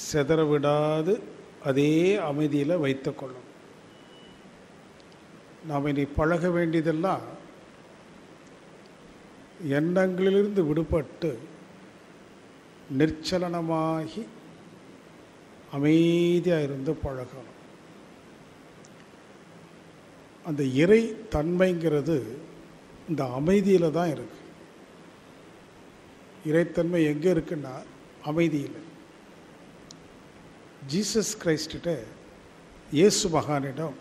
சிதற விடாது அதே அமைதியில் வைத்துக்கொள்ளும் நாம் இனி பழக வேண்டியதெல்லாம் எண்ணங்களிலிருந்து விடுபட்டு நிர்ச்சலனமாகி அமைதியாக இருந்து பழகணும் அந்த இறை தன்மைங்கிறது இந்த அமைதியில் தான் இருக்கு இறைத்தன்மை எங்கே இருக்குன்னா அமைதியில் ஜீசஸ் கிரைஸ்டிட்ட இயேசு மகானிடம்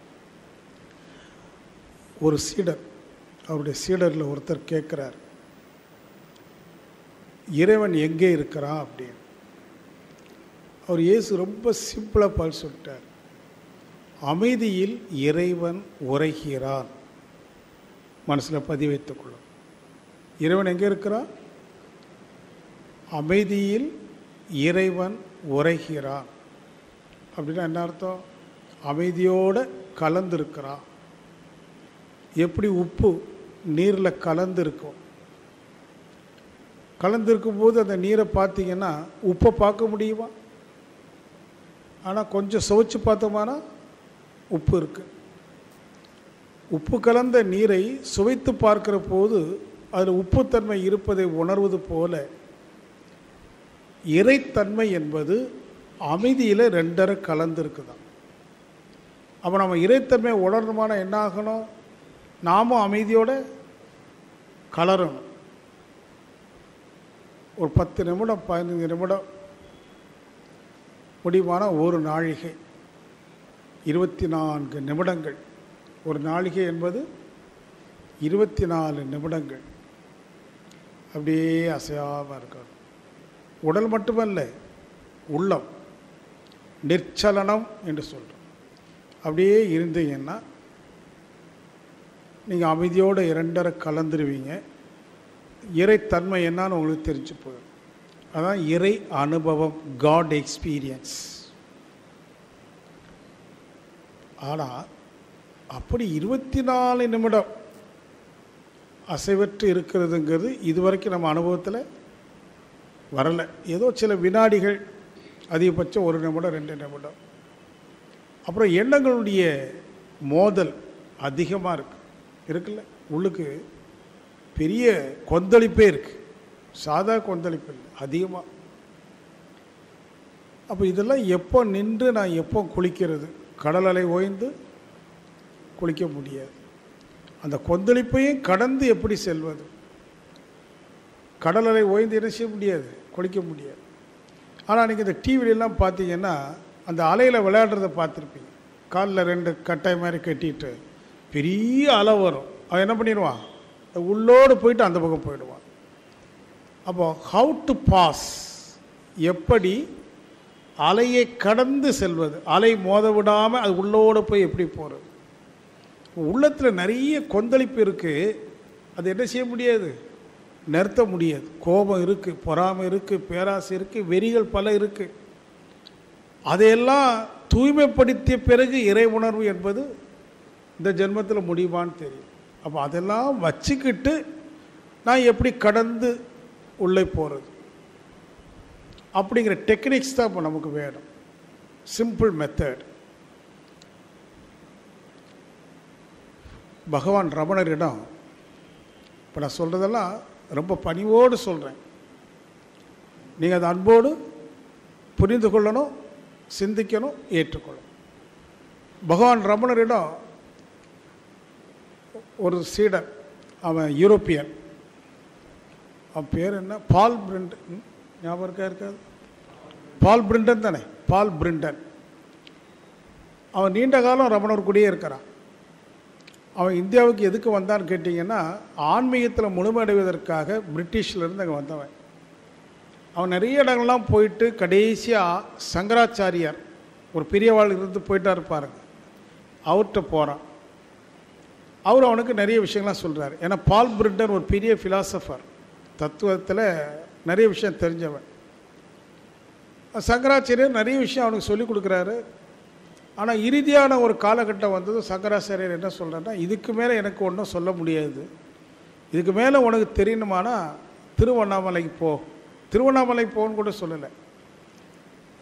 ஒரு சீடர் அவருடைய சீடரில் ஒருத்தர் கேட்குறார் இறைவன் எங்கே இருக்கிறான் அப்படின்னு அவர் இயேசு ரொம்ப சிம்பிளாக பதில் சொல்லிட்டார் அமைதியில் இறைவன் உரைகிறான் மனசில் பதிவு வைத்துக் கொள்ளும் இறைவன் எங்கே இருக்கிறான் அமைதியில் இறைவன் உரைகிறான் அப்படின்னா என்ன அர்த்தம் அமைதியோடு கலந்துருக்கிறான் எப்படி உப்பு நீரில் கலந்துருக்கும் கலந்துருக்கும் போது அந்த நீரை பார்த்தீங்கன்னா உப்பை பார்க்க முடியுமா ஆனால் கொஞ்சம் சுவைச்சு பார்த்தோமானா உப்பு இருக்குது உப்பு கலந்த நீரை சுவைத்து பார்க்கிற போது அதில் உப்புத்தன்மை இருப்பதை உணர்வது போல இறைத்தன்மை என்பது அமைதியில் ரெண்டரை கலந்துருக்குதான் அப்போ நம்ம இறைத்தன்மை உணரணுமான என்ன ஆகணும் நாமும் அமைதியோட கலரணும் ஒரு பத்து நிமிடம் பதினஞ்சு நிமிடம் முடிவான ஒரு நாழிகை இருபத்தி நான்கு நிமிடங்கள் ஒரு நாழிகை என்பது இருபத்தி நாலு நிமிடங்கள் அப்படியே அசையாமல் இருக்கணும் உடல் மட்டுமல்ல உள்ளம் நிர்ச்சலனம் என்று சொல்கிறோம் அப்படியே இருந்தீங்கன்னா நீங்கள் அமைதியோடு இரண்டரை கலந்துருவீங்க இறைத்தன்மை என்னன்னு உங்களுக்கு தெரிஞ்சு போயிடும் அதான் இறை அனுபவம் காட் எக்ஸ்பீரியன்ஸ் ஆனால் அப்படி இருபத்தி நாலு நிமிடம் அசைவற்று இருக்கிறதுங்கிறது இதுவரைக்கும் நம்ம அனுபவத்தில் வரலை ஏதோ சில வினாடிகள் அதிகபட்சம் ஒரு நிமிடம் ரெண்டு நிமிடம் அப்புறம் எண்ணங்களுடைய மோதல் அதிகமாக இருக்கு இருக்குல்ல உள்ளுக்கு பெரிய கொந்தளிப்பே இருக்குது சாதா கொந்தளிப்பு இல்லை அதிகமாக அப்போ இதெல்லாம் எப்போ நின்று நான் எப்போ குளிக்கிறது கடல் அலை ஓய்ந்து குளிக்க முடியாது அந்த கொந்தளிப்பையும் கடந்து எப்படி செல்வது கடல் அலை ஓய்ந்து என்ன செய்ய முடியாது குளிக்க முடியாது ஆனால் நீங்கள் இந்த டிவிலெலாம் பார்த்தீங்கன்னா அந்த அலையில் விளையாடுறத பார்த்துருப்பீங்க காலில் ரெண்டு கட்டாய் மாதிரி கட்டிட்டு பெரிய அலை வரும் அவன் என்ன பண்ணிடுவான் உள்ளோடு போயிட்டு அந்த பக்கம் போயிடுவான் அப்போ ஹவு டு பாஸ் எப்படி அலையை கடந்து செல்வது அலை மோத விடாமல் அது உள்ளோடு போய் எப்படி போகிறது உள்ளத்தில் நிறைய கொந்தளிப்பு இருக்குது அது என்ன செய்ய முடியாது நிறுத்த முடியாது கோபம் இருக்குது பொறாமை இருக்குது பேராசை இருக்குது வெறிகள் பல இருக்குது அதையெல்லாம் தூய்மைப்படுத்திய பிறகு இறை உணர்வு என்பது இந்த ஜென்மத்தில் முடியுமான்னு தெரியும் அப்போ அதெல்லாம் வச்சுக்கிட்டு நான் எப்படி கடந்து உள்ளே போகிறது அப்படிங்கிற டெக்னிக்ஸ் தான் இப்போ நமக்கு வேணும் சிம்பிள் மெத்தட் பகவான் ரமணரிடம் இப்போ நான் சொல்கிறதெல்லாம் ரொம்ப பணிவோடு சொல்கிறேன் நீங்கள் அதை அன்போடு புரிந்து கொள்ளணும் சிந்திக்கணும் ஏற்றுக்கொள்ளணும் பகவான் ரமணரிடம் ஒரு சீடர் அவன் யூரோப்பியன் அவன் பேர் என்ன பால் பிரிண்டன் ஞாபகம் இருக்கா இருக்காது பால் பிரிண்டன் தானே பால் பிரிண்டன் அவன் நீண்ட காலம் ரமணர் கூடயே இருக்கிறான் அவன் இந்தியாவுக்கு எதுக்கு வந்தான்னு கேட்டிங்கன்னா ஆன்மீகத்தில் முழுமையடைவதற்காக பிரிட்டிஷ்லேருந்து அங்கே வந்தவன் அவன் நிறைய இடங்கள்லாம் போயிட்டு கடைசியாக சங்கராச்சாரியார் ஒரு பெரியவாள் இருந்து போயிட்டார் பாருங்க அவர்கிட்ட போகிறான் அவர் அவனுக்கு நிறைய விஷயங்கள்லாம் சொல்கிறார் ஏன்னா பால் பிரிண்டன் ஒரு பெரிய ஃபிலாசபர் தத்துவத்தில் நிறைய விஷயம் தெரிஞ்சவன் சங்கராச்சாரியர் நிறைய விஷயம் அவனுக்கு சொல்லி கொடுக்குறாரு ஆனால் இறுதியான ஒரு காலகட்டம் வந்தது சங்கராச்சாரியர் என்ன சொல்கிறாருன்னா இதுக்கு மேலே எனக்கு ஒன்றும் சொல்ல முடியாது இதுக்கு மேலே உனக்கு தெரியணுமானா திருவண்ணாமலைக்கு போ திருவண்ணாமலை போன்னு கூட சொல்லலை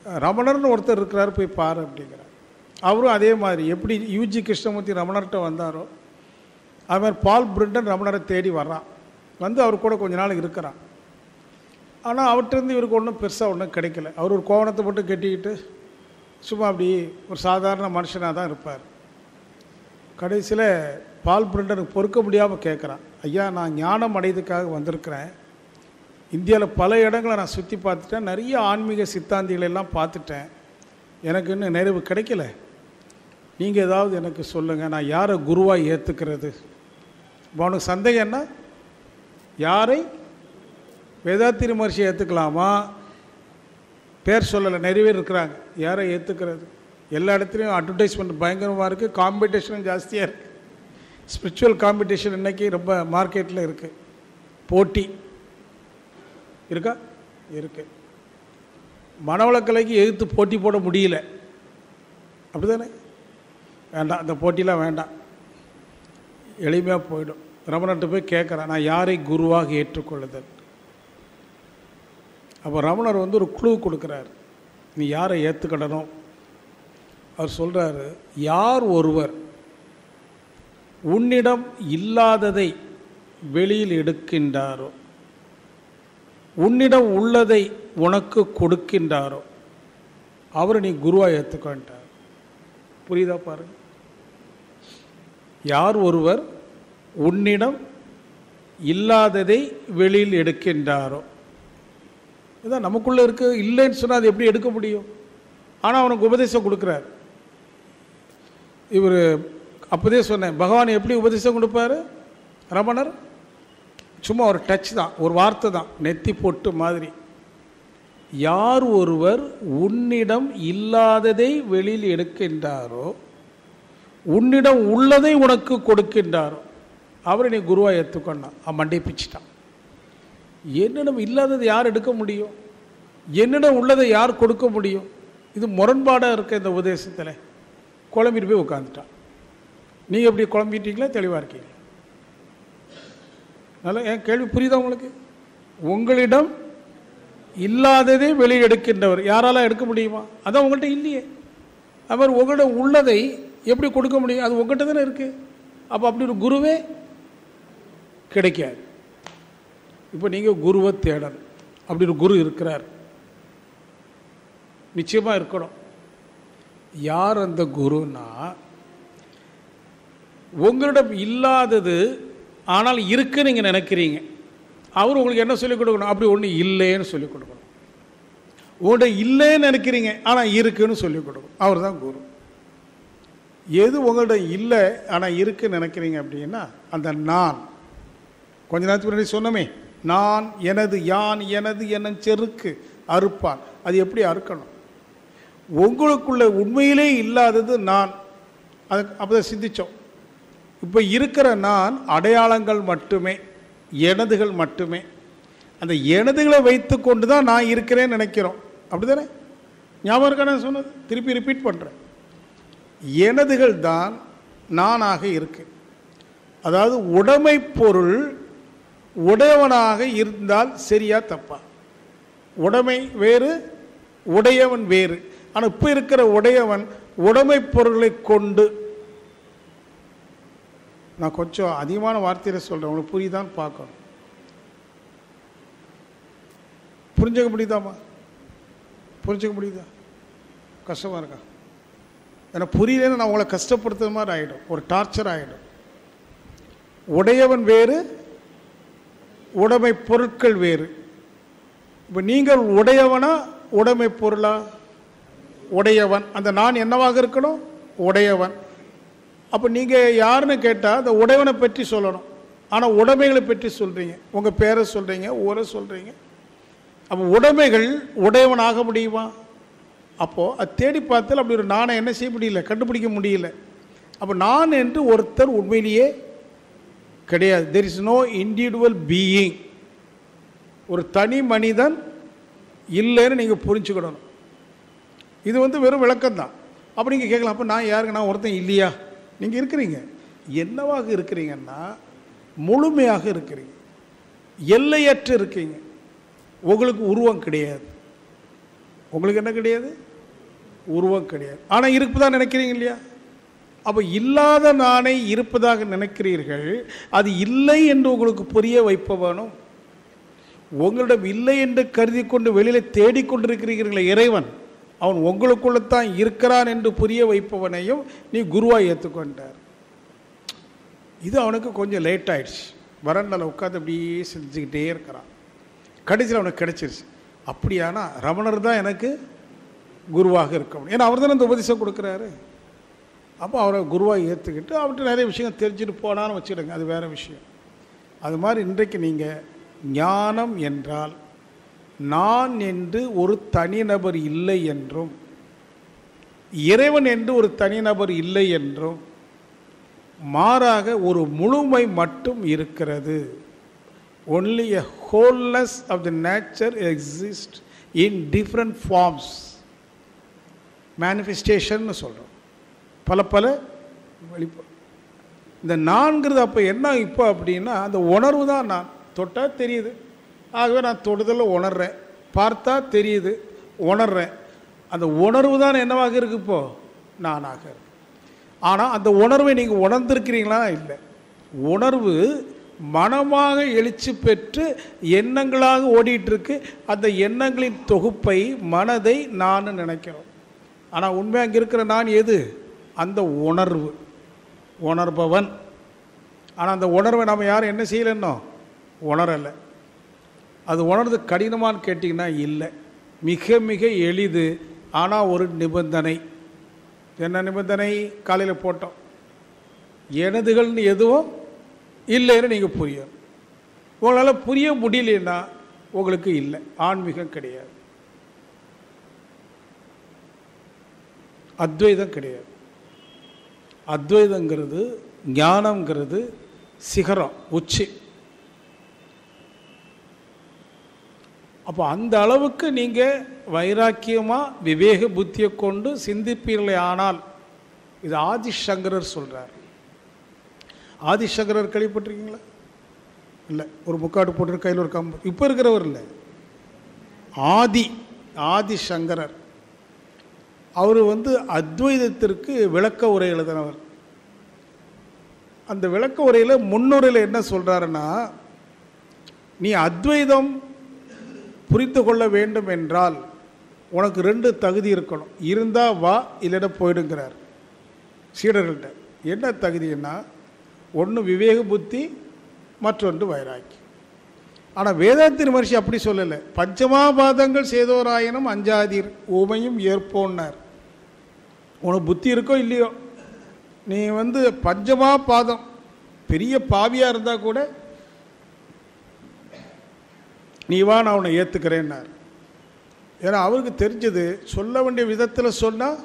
ரமணர்னு ஒருத்தர் இருக்கிறாரு போய் பாரு அப்படிங்கிறார் அவரும் அதே மாதிரி எப்படி யூஜி கிருஷ்ணமூர்த்தி ரமணர்கிட்ட வந்தாரோ அது மாதிரி பால் பிரிண்டன் ரமணரை தேடி வர்றான் வந்து அவர் கூட கொஞ்ச நாள் இருக்கிறான் ஆனால் அவர்கிட்டருந்து இவருக்கு ஒன்றும் பெருசாக ஒன்றும் கிடைக்கல அவர் ஒரு கோவணத்தை மட்டும் கட்டிக்கிட்டு சும்மா அப்படி ஒரு சாதாரண மனுஷனாக தான் இருப்பார் கடைசியில் பால் பிரிண்டனுக்கு பொறுக்க முடியாமல் கேட்குறான் ஐயா நான் ஞானம் அடையதுக்காக வந்திருக்கிறேன் இந்தியாவில் பல இடங்களை நான் சுற்றி பார்த்துட்டேன் நிறைய ஆன்மீக சித்தாந்திகளை எல்லாம் பார்த்துட்டேன் எனக்கு இன்னும் நிறைவு கிடைக்கல நீங்கள் ஏதாவது எனக்கு சொல்லுங்கள் நான் யாரை குருவாக ஏற்றுக்கிறது இப்போ அவனுக்கு சந்தேகம் என்ன யாரை வேதாத்திரி மகர்ஷியை ஏற்றுக்கலாமா பேர் சொல்லலை நிறைய பேர் இருக்கிறாங்க யாரை ஏற்றுக்கிறது எல்லா இடத்துலையும் அட்வர்டைஸ்மெண்ட் பயங்கரமாக இருக்குது காம்படிஷனும் ஜாஸ்தியாக இருக்குது ஸ்பிரிச்சுவல் காம்படிஷன் இன்றைக்கி ரொம்ப மார்க்கெட்டில் இருக்குது போட்டி இருக்கா இருக்குது மனவளக்கலைக்கு எதிர்த்து போட்டி போட முடியல அப்படி தானே வேண்டாம் அந்த போட்டிலாம் வேண்டாம் எளிமையாக போயிடும் ரமணர்கிட்ட போய் கேட்குறேன் நான் யாரை குருவாக ஏற்றுக்கொள்ளுதல் அப்போ ரமணர் வந்து ஒரு குழு கொடுக்குறாரு நீ யாரை ஏற்றுக்கிடணும் அவர் சொல்கிறாரு யார் ஒருவர் உன்னிடம் இல்லாததை வெளியில் எடுக்கின்றாரோ உன்னிடம் உள்ளதை உனக்கு கொடுக்கின்றாரோ அவரை நீ குருவாக ஏற்றுக்கொண்டார் புரியுதா பாருங்க யார் ஒருவர் உன்னிடம் இல்லாததை வெளியில் எடுக்கின்றாரோ இதான் நமக்குள்ளே இருக்க இல்லைன்னு சொன்னால் அது எப்படி எடுக்க முடியும் ஆனால் அவனுக்கு உபதேசம் கொடுக்குறாரு இவர் அப்போதே சொன்னேன் பகவான் எப்படி உபதேசம் கொடுப்பாரு ரமணர் சும்மா ஒரு டச் தான் ஒரு வார்த்தை தான் நெத்தி பொட்டு மாதிரி யார் ஒருவர் உன்னிடம் இல்லாததை வெளியில் எடுக்கின்றாரோ உன்னிடம் உள்ளதை உனக்கு கொடுக்கின்றாரோ அவரை நீ குருவாக ஏற்றுக்கொண்டான் அவன் மண்டை பிச்சிட்டான் என்னிடம் இல்லாததை யார் எடுக்க முடியும் என்னிடம் உள்ளதை யார் கொடுக்க முடியும் இது முரண்பாடாக இருக்க இந்த உபதேசத்தில் குழம்பிட்டு போய் உட்காந்துட்டான் நீங்கள் எப்படி குழம்பிட்டீங்களா தெளிவாக இருக்கீங்க நல்லா என் கேள்வி புரியுதா உங்களுக்கு உங்களிடம் இல்லாததை வெளியே எடுக்கின்றவர் யாரால எடுக்க முடியுமா அதான் உங்கள்கிட்ட இல்லையே அது மாதிரி உங்கள்கிட்ட உள்ளதை எப்படி கொடுக்க முடியும் அது உங்கள்கிட்ட தானே இருக்குது அப்போ அப்படி ஒரு குருவே கிடைக்காது இப்போ நீங்கள் குருவை தேடணும் அப்படி ஒரு குரு இருக்கிறார் நிச்சயமாக இருக்கணும் யார் அந்த குருன்னா உங்களிடம் இல்லாதது ஆனால் இருக்குன்னு நீங்கள் நினைக்கிறீங்க அவர் உங்களுக்கு என்ன சொல்லிக் கொடுக்கணும் அப்படி ஒன்று இல்லைன்னு சொல்லிக் கொடுக்கணும் உங்கள்கிட்ட இல்லைன்னு நினைக்கிறீங்க ஆனால் இருக்குன்னு சொல்லிக் கொடுக்கணும் அவர் தான் குரு எது உங்கள்கிட்ட இல்லை ஆனால் இருக்குன்னு நினைக்கிறீங்க அப்படின்னா அந்த நான் கொஞ்ச நேரத்துக்கு முன்னாடி சொன்னமே நான் எனது யான் எனது என செருக்கு அறுப்பான் அது எப்படி அறுக்கணும் உங்களுக்குள்ள உண்மையிலே இல்லாதது நான் அது அப்போ சிந்தித்தோம் இப்போ இருக்கிற நான் அடையாளங்கள் மட்டுமே எனதுகள் மட்டுமே அந்த எனதுகளை வைத்து கொண்டு தான் நான் இருக்கிறேன்னு நினைக்கிறோம் அப்படி தானே ஞாபகம் இருக்கா நான் சொன்னது திருப்பி ரிப்பீட் பண்ணுறேன் எனதுகள் தான் நானாக இருக்கு அதாவது உடைமை பொருள் உடையவனாக இருந்தால் சரியா தப்பா உடைமை வேறு உடையவன் வேறு ஆனால் இப்போ இருக்கிற உடையவன் உடைமை பொருளை கொண்டு நான் கொஞ்சம் அதிகமான வார்த்தையில் சொல்கிறேன் உங்களுக்கு புரியுதான்னு பார்க்கணும் புரிஞ்சுக்க முடியுதாம்மா புரிஞ்சுக்க முடியுதா கஷ்டமாக இருக்கா எனக்கு புரியலன்னு நான் உங்களை கஷ்டப்படுத்துற மாதிரி ஆகிடும் ஒரு டார்ச்சர் ஆகிடும் உடையவன் வேறு உடைமை பொருட்கள் வேறு இப்போ நீங்கள் உடையவனா உடைமை பொருளா உடையவன் அந்த நான் என்னவாக இருக்கணும் உடையவன் அப்போ நீங்கள் யாருன்னு கேட்டால் அந்த உடையவனை பற்றி சொல்லணும் ஆனால் உடைமைகளை பற்றி சொல்கிறீங்க உங்கள் பேரை சொல்கிறீங்க ஊரை சொல்கிறீங்க அப்போ உடைமைகள் உடையவனாக முடியுமா அப்போது அது தேடி பார்த்தால் அப்படி ஒரு நானை என்ன செய்ய முடியல கண்டுபிடிக்க முடியல அப்போ நான் என்று ஒருத்தர் உண்மையிலேயே கிடையாது there is no individual being ஒரு தனி மனிதன் இல்லைன்னு நீங்கள் புரிஞ்சுக்கிடணும் இது வந்து வெறும் விளக்கம்தான் அப்போ நீங்கள் கேட்கலாம் அப்போ நான் யாருங்க நான் ஒருத்தன் இல்லையா நீங்கள் இருக்கிறீங்க என்னவாக இருக்கிறீங்கன்னா முழுமையாக இருக்கிறீங்க எல்லையற்று இருக்கீங்க உங்களுக்கு உருவம் கிடையாது உங்களுக்கு என்ன கிடையாது உருவம் கிடையாது ஆனால் இருப்பதாக நினைக்கிறீங்க இல்லையா அப்போ இல்லாத நானை இருப்பதாக நினைக்கிறீர்கள் அது இல்லை என்று உங்களுக்கு புரிய வைப்பவனும் உங்களிடம் இல்லை என்று கருதி கொண்டு வெளியில் தேடிக்கொண்டிருக்கிறீர்களே இறைவன் அவன் உங்களுக்குள்ள தான் இருக்கிறான் என்று புரிய வைப்பவனையும் நீ குருவாய் ஏற்றுக்கொண்டார் இது அவனுக்கு கொஞ்சம் லேட் ஆயிடுச்சு வரண்டில் உட்காந்து அப்படியே செஞ்சுக்கிட்டே இருக்கிறான் கடைசியில் அவனுக்கு கிடைச்சிருச்சு அப்படியானா ரமணர் தான் எனக்கு குருவாக இருக்க முடியும் ஏன்னா அவர் தானே இந்த உபதேசம் கொடுக்குறாரு அப்போ அவரை குருவாக ஏற்றுக்கிட்டு அவர்கிட்ட நிறைய விஷயங்கள் தெரிஞ்சுட்டு போனான்னு வச்சுடுங்க அது வேறு விஷயம் அது மாதிரி இன்றைக்கு நீங்கள் ஞானம் என்றால் நான் என்று ஒரு தனிநபர் இல்லை என்றும் இறைவன் என்று ஒரு தனிநபர் இல்லை என்றும் மாறாக ஒரு முழுமை மட்டும் இருக்கிறது only a wholeness of the nature exist in different forms manifestation சொல்கிறோம் பல பல வெளிப்ப இந்த நான்கிறது அப்போ என்ன இப்போ அப்படின்னா அந்த உணர்வு தான் நான் தொட்டால் தெரியுது ஆகவே நான் தொடுதலில் உணர்றேன் பார்த்தா தெரியுது உணர்றேன் அந்த உணர்வு தான் என்னவாக இருக்கு இப்போ நானாக இருக்கு ஆனால் அந்த உணர்வை நீங்கள் உணர்ந்திருக்கிறீங்களா இல்லை உணர்வு மனமாக எழுச்சி பெற்று எண்ணங்களாக ஓடிட்டு இருக்கு அந்த எண்ணங்களின் தொகுப்பை மனதை நான் நினைக்கிறோம் ஆனால் உண்மை அங்கே இருக்கிற நான் எது அந்த உணர்வு உணர்பவன் ஆனால் அந்த உணர்வை நாம் யாரும் என்ன செய்யலைன்னோ உணரலை அது உணர்ந்து கடினமான்னு கேட்டிங்கன்னா இல்லை மிக மிக எளிது ஆனால் ஒரு நிபந்தனை என்ன நிபந்தனை காலையில் போட்டோம் எனதுகள்னு எதுவும் இல்லைன்னு நீங்கள் புரியும் உங்களால் புரிய முடியலன்னா உங்களுக்கு இல்லை ஆன்மீகம் கிடையாது அத்வைதம் கிடையாது அத்வைதங்கிறது ஞானங்கிறது சிகரம் உச்சி அப்போ அந்த அளவுக்கு நீங்கள் வைராக்கியமாக விவேக புத்தியை கொண்டு சிந்திப்பீர்களே ஆனால் இது ஆதிசங்கரர் சொல்கிறார் ஆதிசங்கரர் கேள்விப்பட்டிருக்கீங்களா இல்லை ஒரு முக்காடு போட்டு கையில் ஒரு கம்பு இப்போ இருக்கிறவர் இல்லை ஆதி ஆதிசங்கரர் அவர் வந்து அத்வைதத்திற்கு விளக்க உரை எழுதினவர் அந்த விளக்க உரையில் முன்னுரையில் என்ன சொல்கிறாருன்னா நீ அத்வைதம் புரிந்து கொள்ள வேண்டும் என்றால் உனக்கு ரெண்டு தகுதி இருக்கணும் இருந்தால் வா இல்லைன்னா போயிடுங்கிறார் சீடர்கள்ட்ட என்ன தகுதின்னா ஒன்று விவேக புத்தி மற்றொன்று வைராக்கி ஆனால் வேதாந்தின் மகர்ஷி அப்படி சொல்லலை பஞ்சமாபாதங்கள் செய்தோராயினும் அஞ்சாதீர் ஊமையும் ஏற்போன்னார் உனக்கு புத்தி இருக்கோ இல்லையோ நீ வந்து பஞ்சமா பாதம் பெரிய பாவியாக இருந்தால் கூட நீ வா நான் உன்னை ஏற்றுக்கிறேன்னார் ஏன்னா அவருக்கு தெரிஞ்சது சொல்ல வேண்டிய விதத்தில் சொன்னால்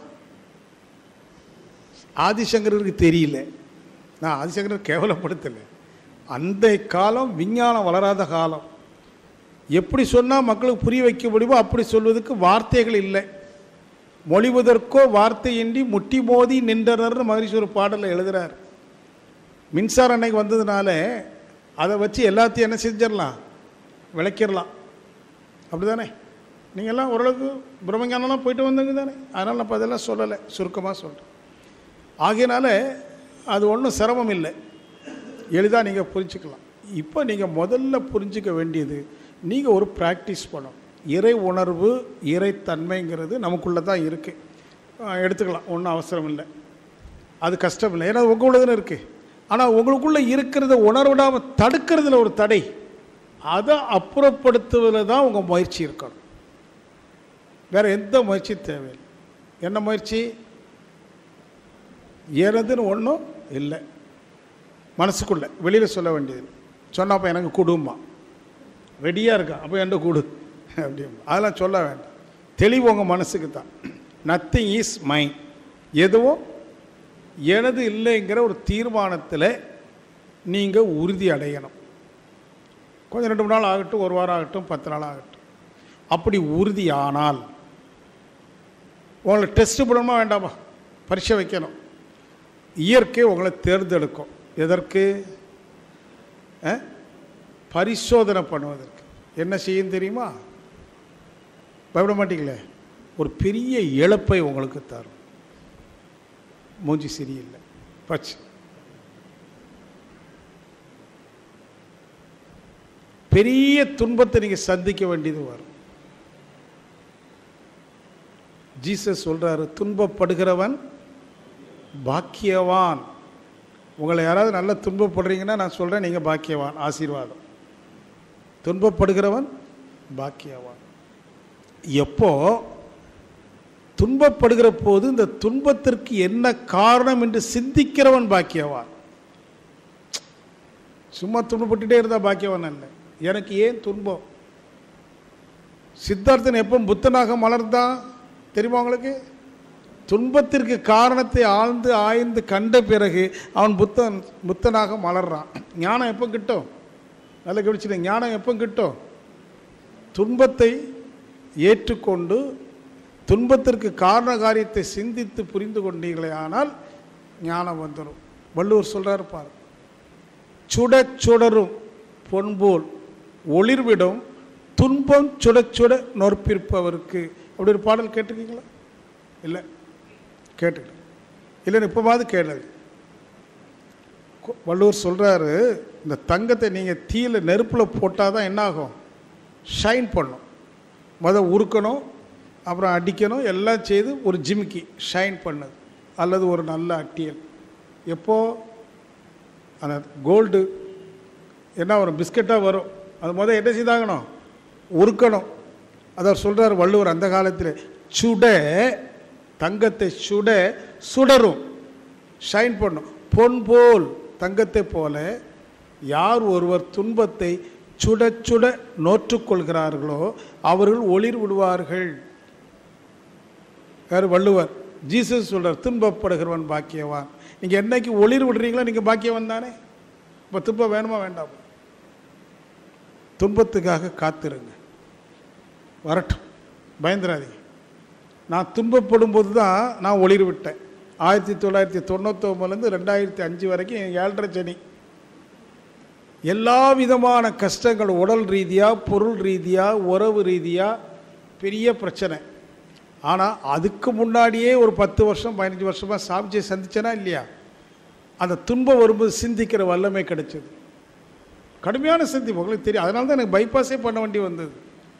ஆதிசங்கருக்கு தெரியல நான் ஆதிசங்கர் கேவலப்படுத்தலை அந்த காலம் விஞ்ஞானம் வளராத காலம் எப்படி சொன்னால் மக்களுக்கு புரிய வைக்க முடியுமோ அப்படி சொல்வதற்கு வார்த்தைகள் இல்லை மொழிவதற்கோ வார்த்தையின்றி முட்டி மோதி நின்றனர்னு மகரிஷி ஒரு பாடலில் எழுதுகிறார் மின்சாரம் அன்னைக்கு வந்ததுனால அதை வச்சு எல்லாத்தையும் என்ன செஞ்சிடலாம் விளக்கிடலாம் அப்படி தானே நீங்கள்லாம் ஓரளவுக்கு பிரம்மஞானம்லாம் போயிட்டு வந்தவங்க தானே அதனால் நான் இப்போ அதெல்லாம் சொல்லலை சுருக்கமாக சொல்கிறேன் ஆகையினால அது ஒன்றும் சிரமம் இல்லை எளிதாக நீங்கள் புரிஞ்சுக்கலாம் இப்போ நீங்கள் முதல்ல புரிஞ்சுக்க வேண்டியது நீங்கள் ஒரு ப்ராக்டிஸ் பண்ணணும் இறை உணர்வு இறைத்தன்மைங்கிறது நமக்குள்ளே தான் இருக்குது எடுத்துக்கலாம் ஒன்றும் அவசரம் இல்லை அது கஷ்டம் இல்லை ஏன்னா உங்களுடன் இருக்குது ஆனால் உங்களுக்குள்ளே இருக்கிறத உணர்விடாமல் தடுக்கிறதுல ஒரு தடை அதை அப்புறப்படுத்துவதில் தான் உங்கள் முயற்சி இருக்கணும் வேறு எந்த முயற்சியும் தேவையில்லை என்ன முயற்சி எனதுன்னு ஒன்றும் இல்லை மனசுக்குள்ளே வெளியில் சொல்ல வேண்டியது சொன்னால் அப்போ எனக்கு கொடுமா ரெடியாக இருக்கான் அப்போ என்கிட்ட கொடு அப்படிம்பா அதெல்லாம் சொல்ல வேண்டாம் தெளிவு உங்கள் மனசுக்கு தான் நத்திங் இஸ் மைண்ட் எதுவும் எனது இல்லைங்கிற ஒரு தீர்மானத்தில் நீங்கள் உறுதி அடையணும் கொஞ்சம் ரெண்டு மூணு நாள் ஆகட்டும் ஒரு வாரம் ஆகட்டும் பத்து நாள் ஆகட்டும் அப்படி உறுதியானால் உங்களை டெஸ்ட் பண்ணணுமா வேண்டாமா பரீட்சை வைக்கணும் இயற்கை உங்களை தேர்ந்தெடுக்கும் எதற்கு அஹ்? பரிசோதனை பண்ணுவதற்கு என்ன செய்யும் தெரியுமா பயப்பட மாட்டீங்களே ஒரு பெரிய இழப்பை உங்களுக்கு தரும் மூஞ்சி சரியில்லை பச்சு பெரிய துன்பத்தை நீங்கள் சந்திக்க வேண்டியது வரும் ஜீசஸ் சொல்றாரு துன்பப்படுகிறவன் பாக்கியவான் உங்களை யாராவது நல்லா துன்பப்படுறீங்கன்னா நான் சொல்கிறேன் நீங்கள் பாக்கியவான் ஆசீர்வாதம் துன்பப்படுகிறவன் பாக்கியவான் எப்போ துன்பப்படுகிற போது இந்த துன்பத்திற்கு என்ன காரணம் என்று சிந்திக்கிறவன் பாக்கியவான் சும்மா துன்பப்பட்டுட்டே இருந்தால் பாக்கியவான் அல்ல எனக்கு ஏன் துன்பம் சித்தார்த்தன் எப்போ புத்தனாக மலர்ந்தான் தெரியுமா உங்களுக்கு துன்பத்திற்கு காரணத்தை ஆழ்ந்து ஆய்ந்து கண்ட பிறகு அவன் புத்தன் புத்தனாக மலர்றான் ஞானம் எப்போ கிட்டும் நல்லா கவனிச்சுட்டு ஞானம் எப்போ கிட்டும் துன்பத்தை ஏற்றுக்கொண்டு துன்பத்திற்கு காரண காரியத்தை சிந்தித்து புரிந்து கொண்டீர்களே ஆனால் ஞானம் வந்துடும் வள்ளுவர் சொல்றாரு பாரு சுட சுடரும் பொன்போல் ஒளிர்விடும் துன்பம் சுட சுட நொற்பிருப்பவருக்கு அப்படி ஒரு பாடல் கேட்டிருக்கீங்களா இல்லை கேட்டுக்கல இல்லைன்னு இப்போவாது கேளுங்க கு- வள்ளுவர் சொல்கிறாரு இந்த தங்கத்தை நீங்கள் தீயில நெருப்பில் போட்டால் தான் என்ன ஆகும் ஷைன் பண்ணும் முத உருக்கணும் அப்புறம் அடிக்கணும் எல்லாம் செய்து ஒரு ஜிமிக்கி ஷைன் பண்ணுது அல்லது ஒரு நல்ல அட்டியல் எப்போ அந்த கோல்டு என்ன வரும் பிஸ்கட்டாக வரும் அது முத என்ன செய்தாகணும் உருக்கணும் அதை சொல்கிறார் வள்ளுவர் அந்த காலத்தில் சுட தங்கத்தை சுட சுடரும் ஷைன் பண்ணும் பொன் போல் தங்கத்தை போல யார் ஒருவர் துன்பத்தை சுட சுட நோற்றுக்கொள்கிறார்களோ அவர்கள் ஒளிர் விடுவார்கள் யார் வள்ளுவர் ஜீசஸ் சொல்றார் துன்பப்படுகிறவன் பாக்கியவான் நீங்கள் என்னைக்கு ஒளிர் விடுறீங்களோ நீங்கள் பாக்கியவான் தானே இப்போ துன்பம் வேணுமா வேண்டாமா துன்பத்துக்காக காத்திருங்க வரட்டும் பயந்துடாதீங்க நான் துன்பப்படும் போது தான் நான் ஒளிர் விட்டேன் ஆயிரத்தி தொள்ளாயிரத்தி தொண்ணூத்தொம்பதுலேருந்து ரெண்டாயிரத்தி அஞ்சு வரைக்கும் என் ஏழரை சனி எல்லா விதமான கஷ்டங்கள் உடல் ரீதியாக பொருள் ரீதியாக உறவு ரீதியாக பெரிய பிரச்சனை ஆனால் அதுக்கு முன்னாடியே ஒரு பத்து வருஷம் பதினஞ்சு வருஷமாக சாமிச்சியை சந்திச்சேனா இல்லையா அந்த துன்பம் வரும்போது சிந்திக்கிற வல்லமை கிடைச்சது கடுமையான சிந்திப்பு உங்களுக்கு தெரியும் அதனால தான் எனக்கு பைபாஸே பண்ண வேண்டி வந்தது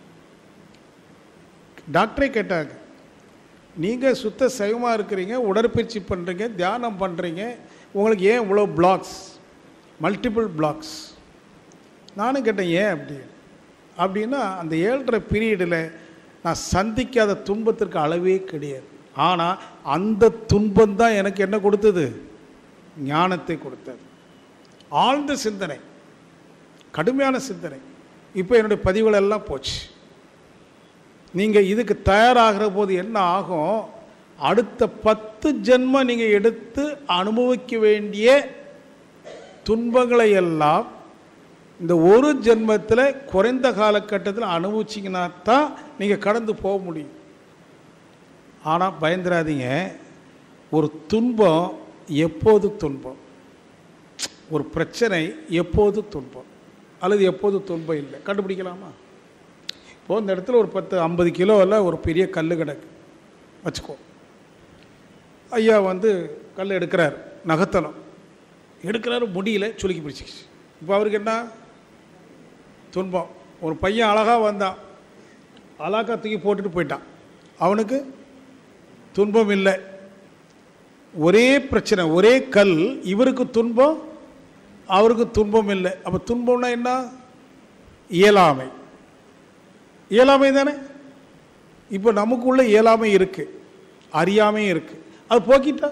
டாக்டரே கேட்டாங்க நீங்கள் சுத்த சைவமாக இருக்கிறீங்க உடற்பயிற்சி பண்ணுறீங்க தியானம் பண்ணுறீங்க உங்களுக்கு ஏன் இவ்வளோ பிளாக்ஸ் மல்டிபிள் பிளாக்ஸ் நானும் கேட்டேன் ஏன் அப்படி அப்படின்னா அந்த ஏழரை பீரியடில் நான் சந்திக்காத துன்பத்திற்கு அளவே கிடையாது ஆனால் அந்த துன்பம் தான் எனக்கு என்ன கொடுத்தது ஞானத்தை கொடுத்தது ஆழ்ந்த சிந்தனை கடுமையான சிந்தனை இப்போ என்னுடைய பதிவுகள் எல்லாம் போச்சு நீங்கள் இதுக்கு தயாராகிற போது என்ன ஆகும் அடுத்த பத்து ஜென்மம் நீங்கள் எடுத்து அனுபவிக்க வேண்டிய துன்பங்களை எல்லாம் இந்த ஒரு ஜென்மத்தில் குறைந்த காலகட்டத்தில் அனுபவிச்சிங்கன்னா தான் நீங்கள் கடந்து போக முடியும் ஆனால் பயந்துடாதீங்க ஒரு துன்பம் எப்போது துன்பம் ஒரு பிரச்சனை எப்போது துன்பம் அல்லது எப்போது துன்பம் இல்லை கண்டுபிடிக்கலாமா இப்போது இந்த இடத்துல ஒரு பத்து ஐம்பது கிலோவில் ஒரு பெரிய கல் கிடக்கு வச்சுக்கோ ஐயா வந்து கல் எடுக்கிறார் நகத்தனம் எடுக்கிறாரு முடியல சுளுக்கி பிடிச்சிக்கிச்சு இப்போ அவருக்கு என்ன துன்பம் ஒரு பையன் அழகாக வந்தான் அழகா தூக்கி போட்டுட்டு போயிட்டான் அவனுக்கு துன்பம் இல்லை ஒரே பிரச்சனை ஒரே கல் இவருக்கு துன்பம் அவருக்கு துன்பம் இல்லை அப்போ துன்பம்னா என்ன இயலாமை இயலாமை தானே இப்போ நமக்குள்ள இயலாமை இருக்கு அறியாமை இருக்கு அது போக்கிட்டா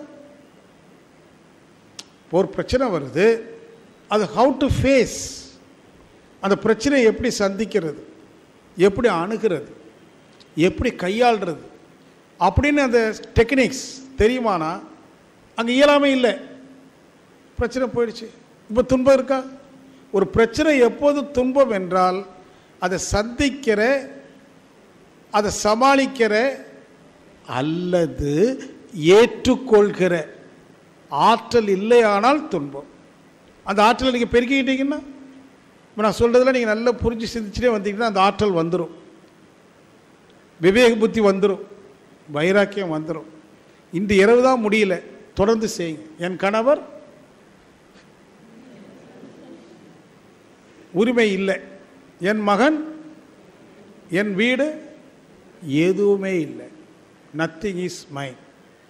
இப்போ ஒரு பிரச்சனை வருது அது ஹவு டு ஃபேஸ் அந்த பிரச்சனையை எப்படி சந்திக்கிறது எப்படி அணுகிறது எப்படி கையாளுறது அப்படின்னு அந்த டெக்னிக்ஸ் தெரியுமானா அங்கே இயலாமை இல்லை பிரச்சனை போயிடுச்சு இப்போ துன்பம் இருக்கா ஒரு பிரச்சனை எப்போது துன்பம் என்றால் அதை சந்திக்கிற அதை சமாளிக்கிற அல்லது ஏற்றுக்கொள்கிற ஆற்றல் இல்லையானால் துன்பம் அந்த ஆற்றலை நீங்கள் பெருக்கிக்கிட்டீங்கன்னா இப்போ நான் சொல்கிறதுல நீங்கள் நல்லா புரிஞ்சு சிந்திச்சுட்டே வந்தீங்கன்னா அந்த ஆற்றல் வந்துடும் விவேக புத்தி வந்துடும் வைராக்கியம் வந்துடும் இந்த இரவு தான் முடியல தொடர்ந்து செய்யுங்க என் கணவர் உரிமை இல்லை என் மகன் என் வீடு எதுவுமே இல்லை நத்திங் இஸ் மைன்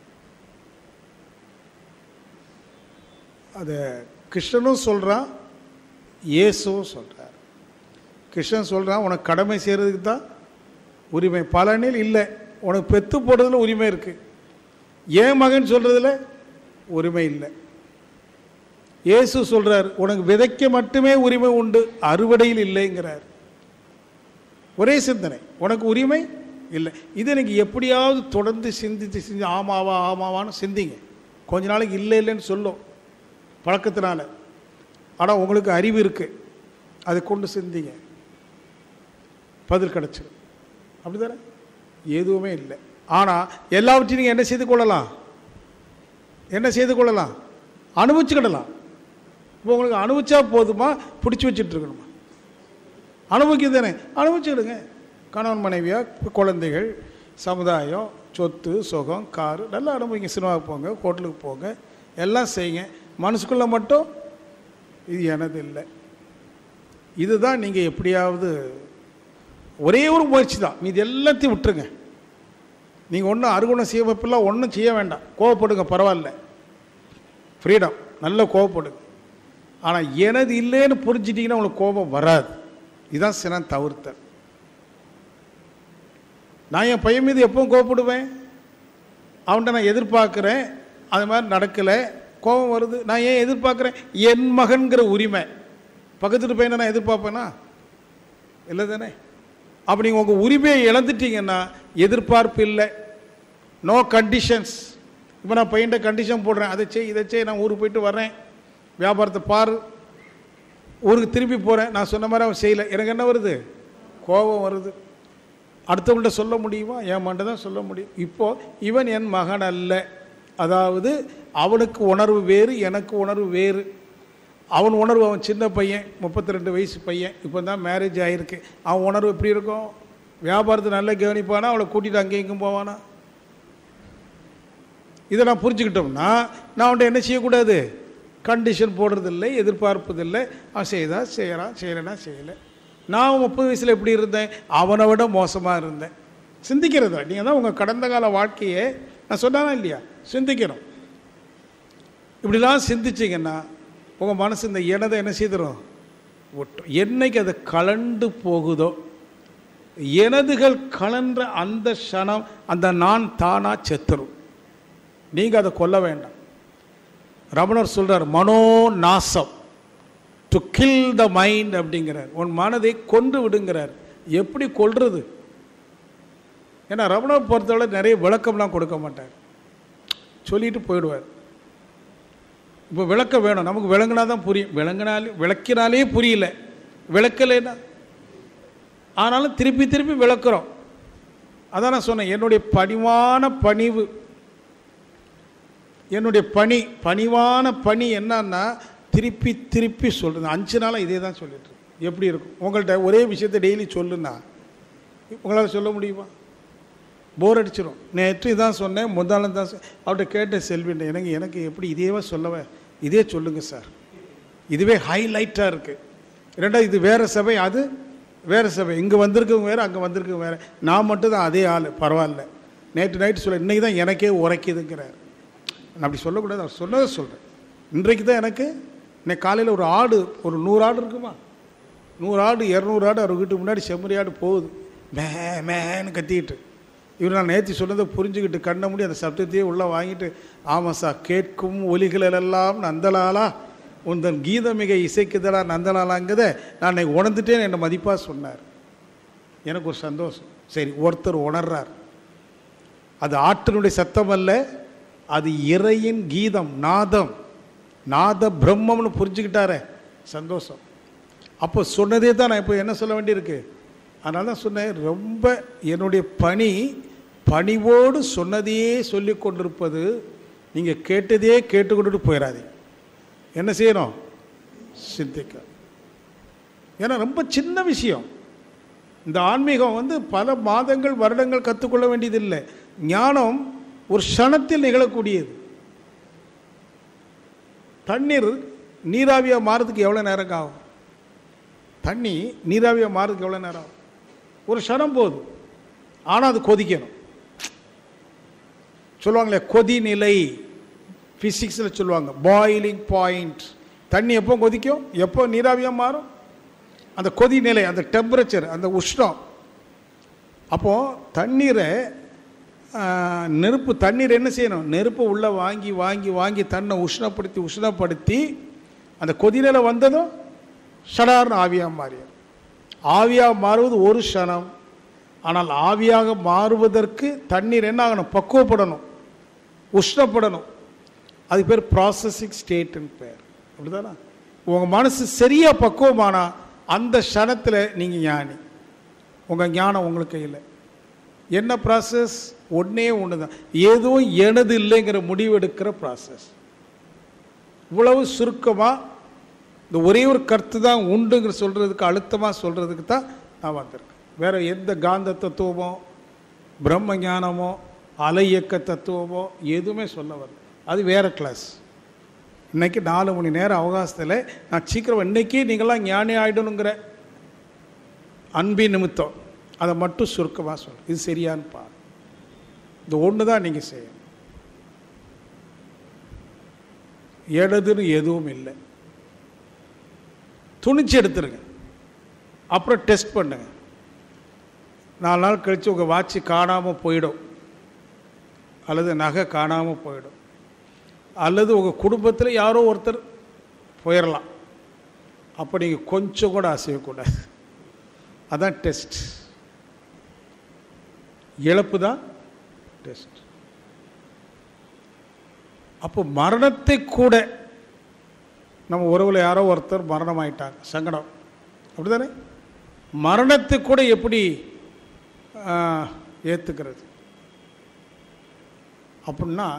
அதை கிருஷ்ணனும் சொல்கிறான் இயேசுவும் சொல்கிறார் கிருஷ்ணன் சொல்கிறான் உனக்கு கடமை செய்கிறதுக்கு தான் உரிமை பலனில் இல்லை உனக்கு பெத்து போடுறதுல உரிமை இருக்குது ஏன் மகன் சொல்கிறதுல உரிமை இல்லை இயேசு சொல்கிறார் உனக்கு விதைக்க மட்டுமே உரிமை உண்டு அறுவடையில் இல்லைங்கிறார் ஒரே சிந்தனை உனக்கு உரிமை இல்லை இதை நீங்கள் எப்படியாவது தொடர்ந்து சிந்தித்து சிந்தி ஆமாவா ஆமாவான்னு சிந்திங்க கொஞ்ச நாளைக்கு இல்லை இல்லைன்னு சொல்லும் பழக்கத்தினால ஆனால் உங்களுக்கு அறிவு இருக்குது அதை கொண்டு சிந்திங்க பதில் கிடச்சிடும் அப்படி தானே எதுவுமே இல்லை ஆனால் எல்லாவற்றையும் நீங்கள் என்ன செய்து கொள்ளலாம் என்ன செய்து கொள்ளலாம் அனுபவிச்சுக்கிடலாம் இப்போ உங்களுக்கு அனுபவிச்சா போதுமா பிடிச்சி வச்சுட்டு இருக்கணுமா அனுபவிக்கிறது தானே அனுபவிச்சுக்கிடுங்க கணவன் மனைவியா குழந்தைகள் சமுதாயம் சொத்து சுகம் காரு நல்லா அனுபவிங்க சினிமாவுக்கு போங்க ஹோட்டலுக்கு போங்க எல்லாம் செய்யுங்க மனசுக்குள்ளே மட்டும் இது எனது இல்லை இதுதான் நீங்கள் எப்படியாவது ஒரே ஒரு முயற்சி தான் மீது எல்லாத்தையும் விட்டுருங்க நீங்கள் ஒன்றும் அருகுணம் சிவப்பெல்லாம் ஒன்றும் செய்ய வேண்டாம் கோவப்படுங்க பரவாயில்ல ஃப்ரீடம் நல்ல கோவப்படுங்க ஆனால் எனது இல்லைன்னு புரிஞ்சிட்டிங்கன்னா உங்களுக்கு கோபம் வராது இதுதான் சினம் தவிர்த்தல் நான் என் பையன் மீது எப்பவும் கோவப்படுவேன் அவன்கிட்ட நான் எதிர்பார்க்குறேன் அது மாதிரி நடக்கலை கோபம் வருது நான் ஏன் எதிர்பார்க்குறேன் என் மகன்கிற உரிமை பக்கத்து பையனை நான் எதிர்பார்ப்பேனா இல்லை தானே அப்படி உங்கள் உரிமையை இழந்துட்டீங்கன்னா எதிர்பார்ப்பு இல்லை நோ கண்டிஷன்ஸ் இப்போ நான் பையன்ட்ட கண்டிஷன் போடுறேன் அதை செய் இதை செய் நான் ஊருக்கு போயிட்டு வர்றேன் வியாபாரத்தை பாரு ஊருக்கு திரும்பி போகிறேன் நான் சொன்ன மாதிரி அவன் செய்யலை எனக்கு என்ன வருது கோபம் வருது அடுத்தவங்கள்ட்ட சொல்ல முடியுமா என் மண்ட தான் சொல்ல முடியும் இப்போ இவன் என் மகன் அல்ல அதாவது அவனுக்கு உணர்வு வேறு எனக்கு உணர்வு வேறு அவன் உணர்வு அவன் சின்ன பையன் முப்பத்தி ரெண்டு வயசு பையன் இப்போ தான் மேரேஜ் ஆகிருக்கு அவன் உணர்வு எப்படி இருக்கும் வியாபாரத்தை நல்லா கவனிப்பானா அவளை கூட்டிகிட்டு அங்கேயும் இங்கும் போவானா இதை நான் புரிஞ்சுக்கிட்டோம்னா நான் அவன்கிட்ட என்ன செய்யக்கூடாது கண்டிஷன் போடுறதில்லை எதிர்பார்ப்பதில்லை அவன் செய்தா செய்கிறான் செய்யலைன்னா செய்யலை நான் முப்பது வயசில் எப்படி இருந்தேன் அவனை விட மோசமாக இருந்தேன் சிந்திக்கிறதா நீங்கள் தான் உங்கள் கடந்த கால வாழ்க்கையை நான் சொன்னானா இல்லையா சிந்திக்கணும் இப்படிலாம் சிந்திச்சிங்கன்னா உங்கள் மனசு இந்த எனதை என்ன செய்திடும் ஒட்டும் என்னைக்கு அது கலண்டு போகுதோ எனதுகள் கலன்ற அந்த க்ஷணம் அந்த நான் தானாக செத்துரும் நீங்கள் அதை கொல்ல வேண்டாம் ரமணர் சொல்கிறார் மனோ நாசம் டு கில் த மைண்ட் அப்படிங்கிறார் உன் மனதை கொன்று விடுங்கிறார் எப்படி கொல்றது ஏன்னா ரமணர் பொறுத்தவரை நிறைய விளக்கம்லாம் கொடுக்க மாட்டார் சொல்லிட்டு போயிடுவார் இப்போ விளக்கம் வேணும் நமக்கு விளங்குனா தான் புரியும் விளங்கினாலே விளக்கினாலே புரியல விளக்கலைன்னா ஆனாலும் திருப்பி திருப்பி விளக்குறோம் அதான் நான் சொன்னேன் என்னுடைய பணிவான பணிவு என்னுடைய பணி பணிவான பணி என்னன்னா திருப்பி திருப்பி சொல்கிறது அஞ்சு நாளாக இதே தான் சொல்லிட்டு இருக்கேன். எப்படி இருக்கும் உங்கள்கிட்ட ஒரே விஷயத்தை டெய்லி சொல்லுன்னா உங்களால் சொல்ல முடியுமா போர் அடிச்சிடும் நேற்று இதான் சொன்னேன் முந்தாலும் தான் சொ- அவர்கிட்ட கேட்டேன் செல்வின் எனக்கு எனக்கு எப்படி இதேவா சொல்லவே இதே சொல்லுங்க சார் இதுவே ஹைலைட்டாக இருக்குது ரெண்டாவது இது வேறு சபை அது வேறு சபை இங்கே வந்திருக்கவங்க வேறு அங்கே வந்திருக்கவங்க வேறு நான் மட்டும் தான் அதே ஆள் பரவாயில்ல நேற்று நைட்டு சொல்ல இன்றைக்கி தான் எனக்கே உரைக்குதுங்கிறார் நான் அப்படி சொல்லக்கூடாது அவர் சொன்னதை சொல்கிறேன் இன்றைக்கு தான் எனக்கு இன்னைக்கு காலையில் ஒரு ஆடு ஒரு நூறு ஆடு இருக்குமா நூறு ஆடு இரநூறு ஆடு அவர் வீட்டுக்கு முன்னாடி செம்மறி ஆடு போகுது மே மேன்னு கத்திக்கிட்டு இவர் நான் நேற்று சொன்னதை புரிஞ்சுக்கிட்டு கண்ண முடி அந்த சப்தத்தையே உள்ளே வாங்கிட்டு ஆமாம் சார் கேட்கும் ஒலிகளெல்லாம் நந்தலாலா உந்தன் கீதமிக இசைக்குதலா நந்தலாலாங்கிறத நான் இன்னைக்கு உணர்ந்துட்டேன்னு என்னை மதிப்பாக சொன்னார் எனக்கு ஒரு சந்தோஷம் சரி ஒருத்தர் உணர்றார் அது ஆற்றினுடைய சத்தம் அல்ல அது இறையின் கீதம் நாதம் நாத பிரம்மம்னு புரிஞ்சுக்கிட்டாரே சந்தோஷம் அப்போ சொன்னதே தான் நான் இப்போ என்ன சொல்ல வேண்டியிருக்கு அதனால தான் சொன்னேன் ரொம்ப என்னுடைய பணி பணிவோடு சொன்னதையே சொல்லி கொண்டிருப்பது நீங்கள் கேட்டதையே கேட்டுக்கொண்டுட்டு போயிடாதீங்க என்ன செய்யணும் சிந்திக்க ஏன்னா ரொம்ப சின்ன விஷயம் இந்த ஆன்மீகம் வந்து பல மாதங்கள் வருடங்கள் கற்றுக்கொள்ள வேண்டியதில்லை ஞானம் ஒரு க்ஷணத்தில் நிகழக்கூடியது தண்ணீர் நீராவியாக மாறதுக்கு எவ்வளோ நேரம் ஆகும் தண்ணி நீராவியாக மாறதுக்கு எவ்வளோ நேரம் ஆகும் ஒரு க்ஷணம் போதும் ஆனால் அது கொதிக்கணும் சொல்லுவாங்களே கொதிநிலை ஃபிசிக்ஸில் சொல்லுவாங்க பாயிலிங் பாயிண்ட் தண்ணி எப்போ கொதிக்கும் எப்போ நீராவியாக மாறும் அந்த கொதிநிலை அந்த டெம்பரேச்சர் அந்த உஷ்ணம் அப்போது தண்ணீரை ஆ, நெருப்பு தண்ணீர் என்ன செய்யணும் நெருப்பை உள்ளே வாங்கி வாங்கி வாங்கி தன்னை உஷ்ணப்படுத்தி உஷ்ணப்படுத்தி அந்த கொதிநிலை வந்ததும் ஷடார்னு ஆவியாக மாறிடும் ஆவியாக மாறுவது ஒரு க்ஷணம் ஆனால் ஆவியாக மாறுவதற்கு தண்ணீர் என்ன ஆகணும் பக்குவப்படணும் உஷ்ணப்படணும் அது பேர் ப்ராசஸிங் ஸ்டேட்டுன்னு பேர் அப்படிதானே உங்கள் மனசு சரியாக பக்குவமானா அந்த க்ஷணத்தில் நீங்கள் ஞானி உங்கள் ஞானம் உங்களுக்கு இல்லை என்ன ப்ராசஸ் ஒன்றே ஒன்று தான் ஏதோ எனது இல்லைங்கிற முடிவெடுக்கிற ப்ராசஸ் இவ்வளவு சுருக்கமாக இந்த ஒரே ஒரு கருத்து தான் உண்டுங்கிற சொல்கிறதுக்கு அழுத்தமாக சொல்கிறதுக்கு தான் நான் வந்திருக்கேன் வேறு எந்த காந்த தத்துவமோ பிரம்ம ஞானமோ அலை இயக்க தத்துவமோ எதுவுமே சொல்ல வரல அது வேறு கிளாஸ் இன்னைக்கு நாலு மணி நேரம் அவகாசத்தில் நான் சீக்கிரம் இன்னைக்கே நீங்களாம் ஞானி ஆகிடணுங்கிற அன்பின் நிமித்தம் அதை மட்டும் சுருக்கமாக சொல்ல இது சரியான்னு பாரு இந்த ஒன்று தான் நீங்கள் செய்யணும் இடதுன்னு எதுவும் இல்லை துணிச்சு எடுத்துருங்க அப்புறம் டெஸ்ட் பண்ணுங்க நாலு நாள் கழித்து உங்கள் வாட்சி காணாமல் போயிடும் அல்லது நகை காணாமல் போயிடும் அல்லது உங்கள் குடும்பத்தில் யாரோ ஒருத்தர் போயிடலாம் அப்போ நீங்கள் கொஞ்சம் கூட அசையக்கூடாது அதான் டெஸ்ட் இழப்பு தான் டெஸ்ட் அப்போ மரணத்தை கூட நம்ம உறவில் யாரோ ஒருத்தர் மரணம் ஆயிட்டாங்க சங்கடம் அப்படிதானே மரணத்தை கூட எப்படி ஏற்றுக்கிறது அப்படின்னா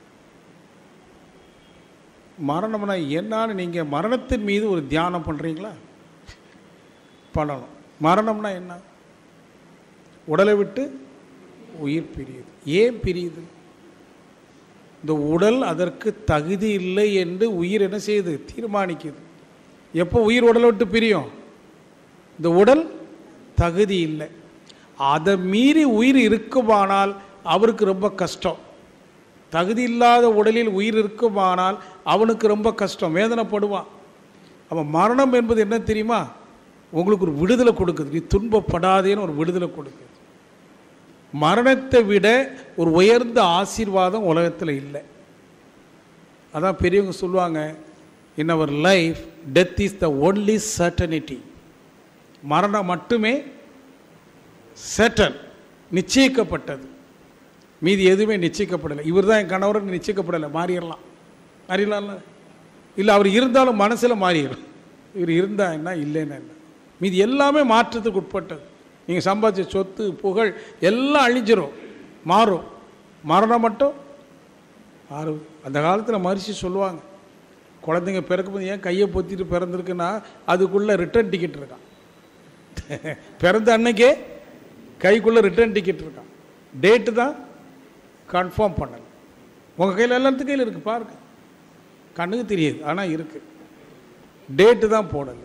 மரணம்னா என்னன்னு நீங்கள் மரணத்தின் மீது ஒரு தியானம் பண்ணுறீங்களா பண்ணணும் மரணம்னா என்ன உடலை விட்டு உயிர் பிரியுது ஏன் பிரியுது இந்த உடல் அதற்கு தகுதி இல்லை என்று உயிர் என்ன செய்யுது தீர்மானிக்குது எப்போ உயிர் உடலை விட்டு பிரியும் இந்த உடல் தகுதி இல்லை அதை மீறி உயிர் இருக்குமானால் அவருக்கு ரொம்ப கஷ்டம் தகுதி இல்லாத உடலில் உயிர் இருக்குமானால் அவனுக்கு ரொம்ப கஷ்டம் வேதனைப்படுவான் அவன் மரணம் என்பது என்ன தெரியுமா உங்களுக்கு ஒரு விடுதலை கொடுக்குது நீ துன்பப்படாதேன்னு ஒரு விடுதலை கொடுக்குது மரணத்தை விட ஒரு உயர்ந்த ஆசீர்வாதம் உலகத்தில் இல்லை அதான் பெரியவங்க சொல்லுவாங்க in our life death is the only certainty மரணம் மட்டுமே சர்டன் நிச்சயிக்கப்பட்டது மீதி எதுவுமே நிச்சயிக்கப்படலை இவர் தான் என் கணவருக்கு நிச்சயிக்கப்படலை மாறிடலாம் மாறிடலாம்ல இல்லை அவர் இருந்தாலும் மனசில் மாறிடும் இவர் இருந்தா என்ன இல்லைன்னா என்ன மீதி எல்லாமே மாற்றத்துக்கு உட்பட்டது நீங்கள் சம்பாதிச்ச சொத்து புகழ் எல்லாம் அழிஞ்சிரும் மாறும் மரணம் மட்டும் மாறும் அந்த காலத்தில் மரிசி சொல்லுவாங்க குழந்தைங்க பிறக்கும்போது ஏன் கையை பொத்திட்டு பிறந்திருக்குன்னா அதுக்குள்ளே ரிட்டர்ன் டிக்கெட் இருக்கான் பிறந்த அன்னைக்கே கைக்குள்ளே ரிட்டர்ன் டிக்கெட் இருக்கான் டேட்டு தான் கன்ஃபார்ம் பண்ணல உங்கள் கையில் எல்லாத்துக்கும் கையில் இருக்குது பாருங்க கண்ணுக்கு தெரியுது ஆனால் இருக்குது டேட்டு தான் போடலை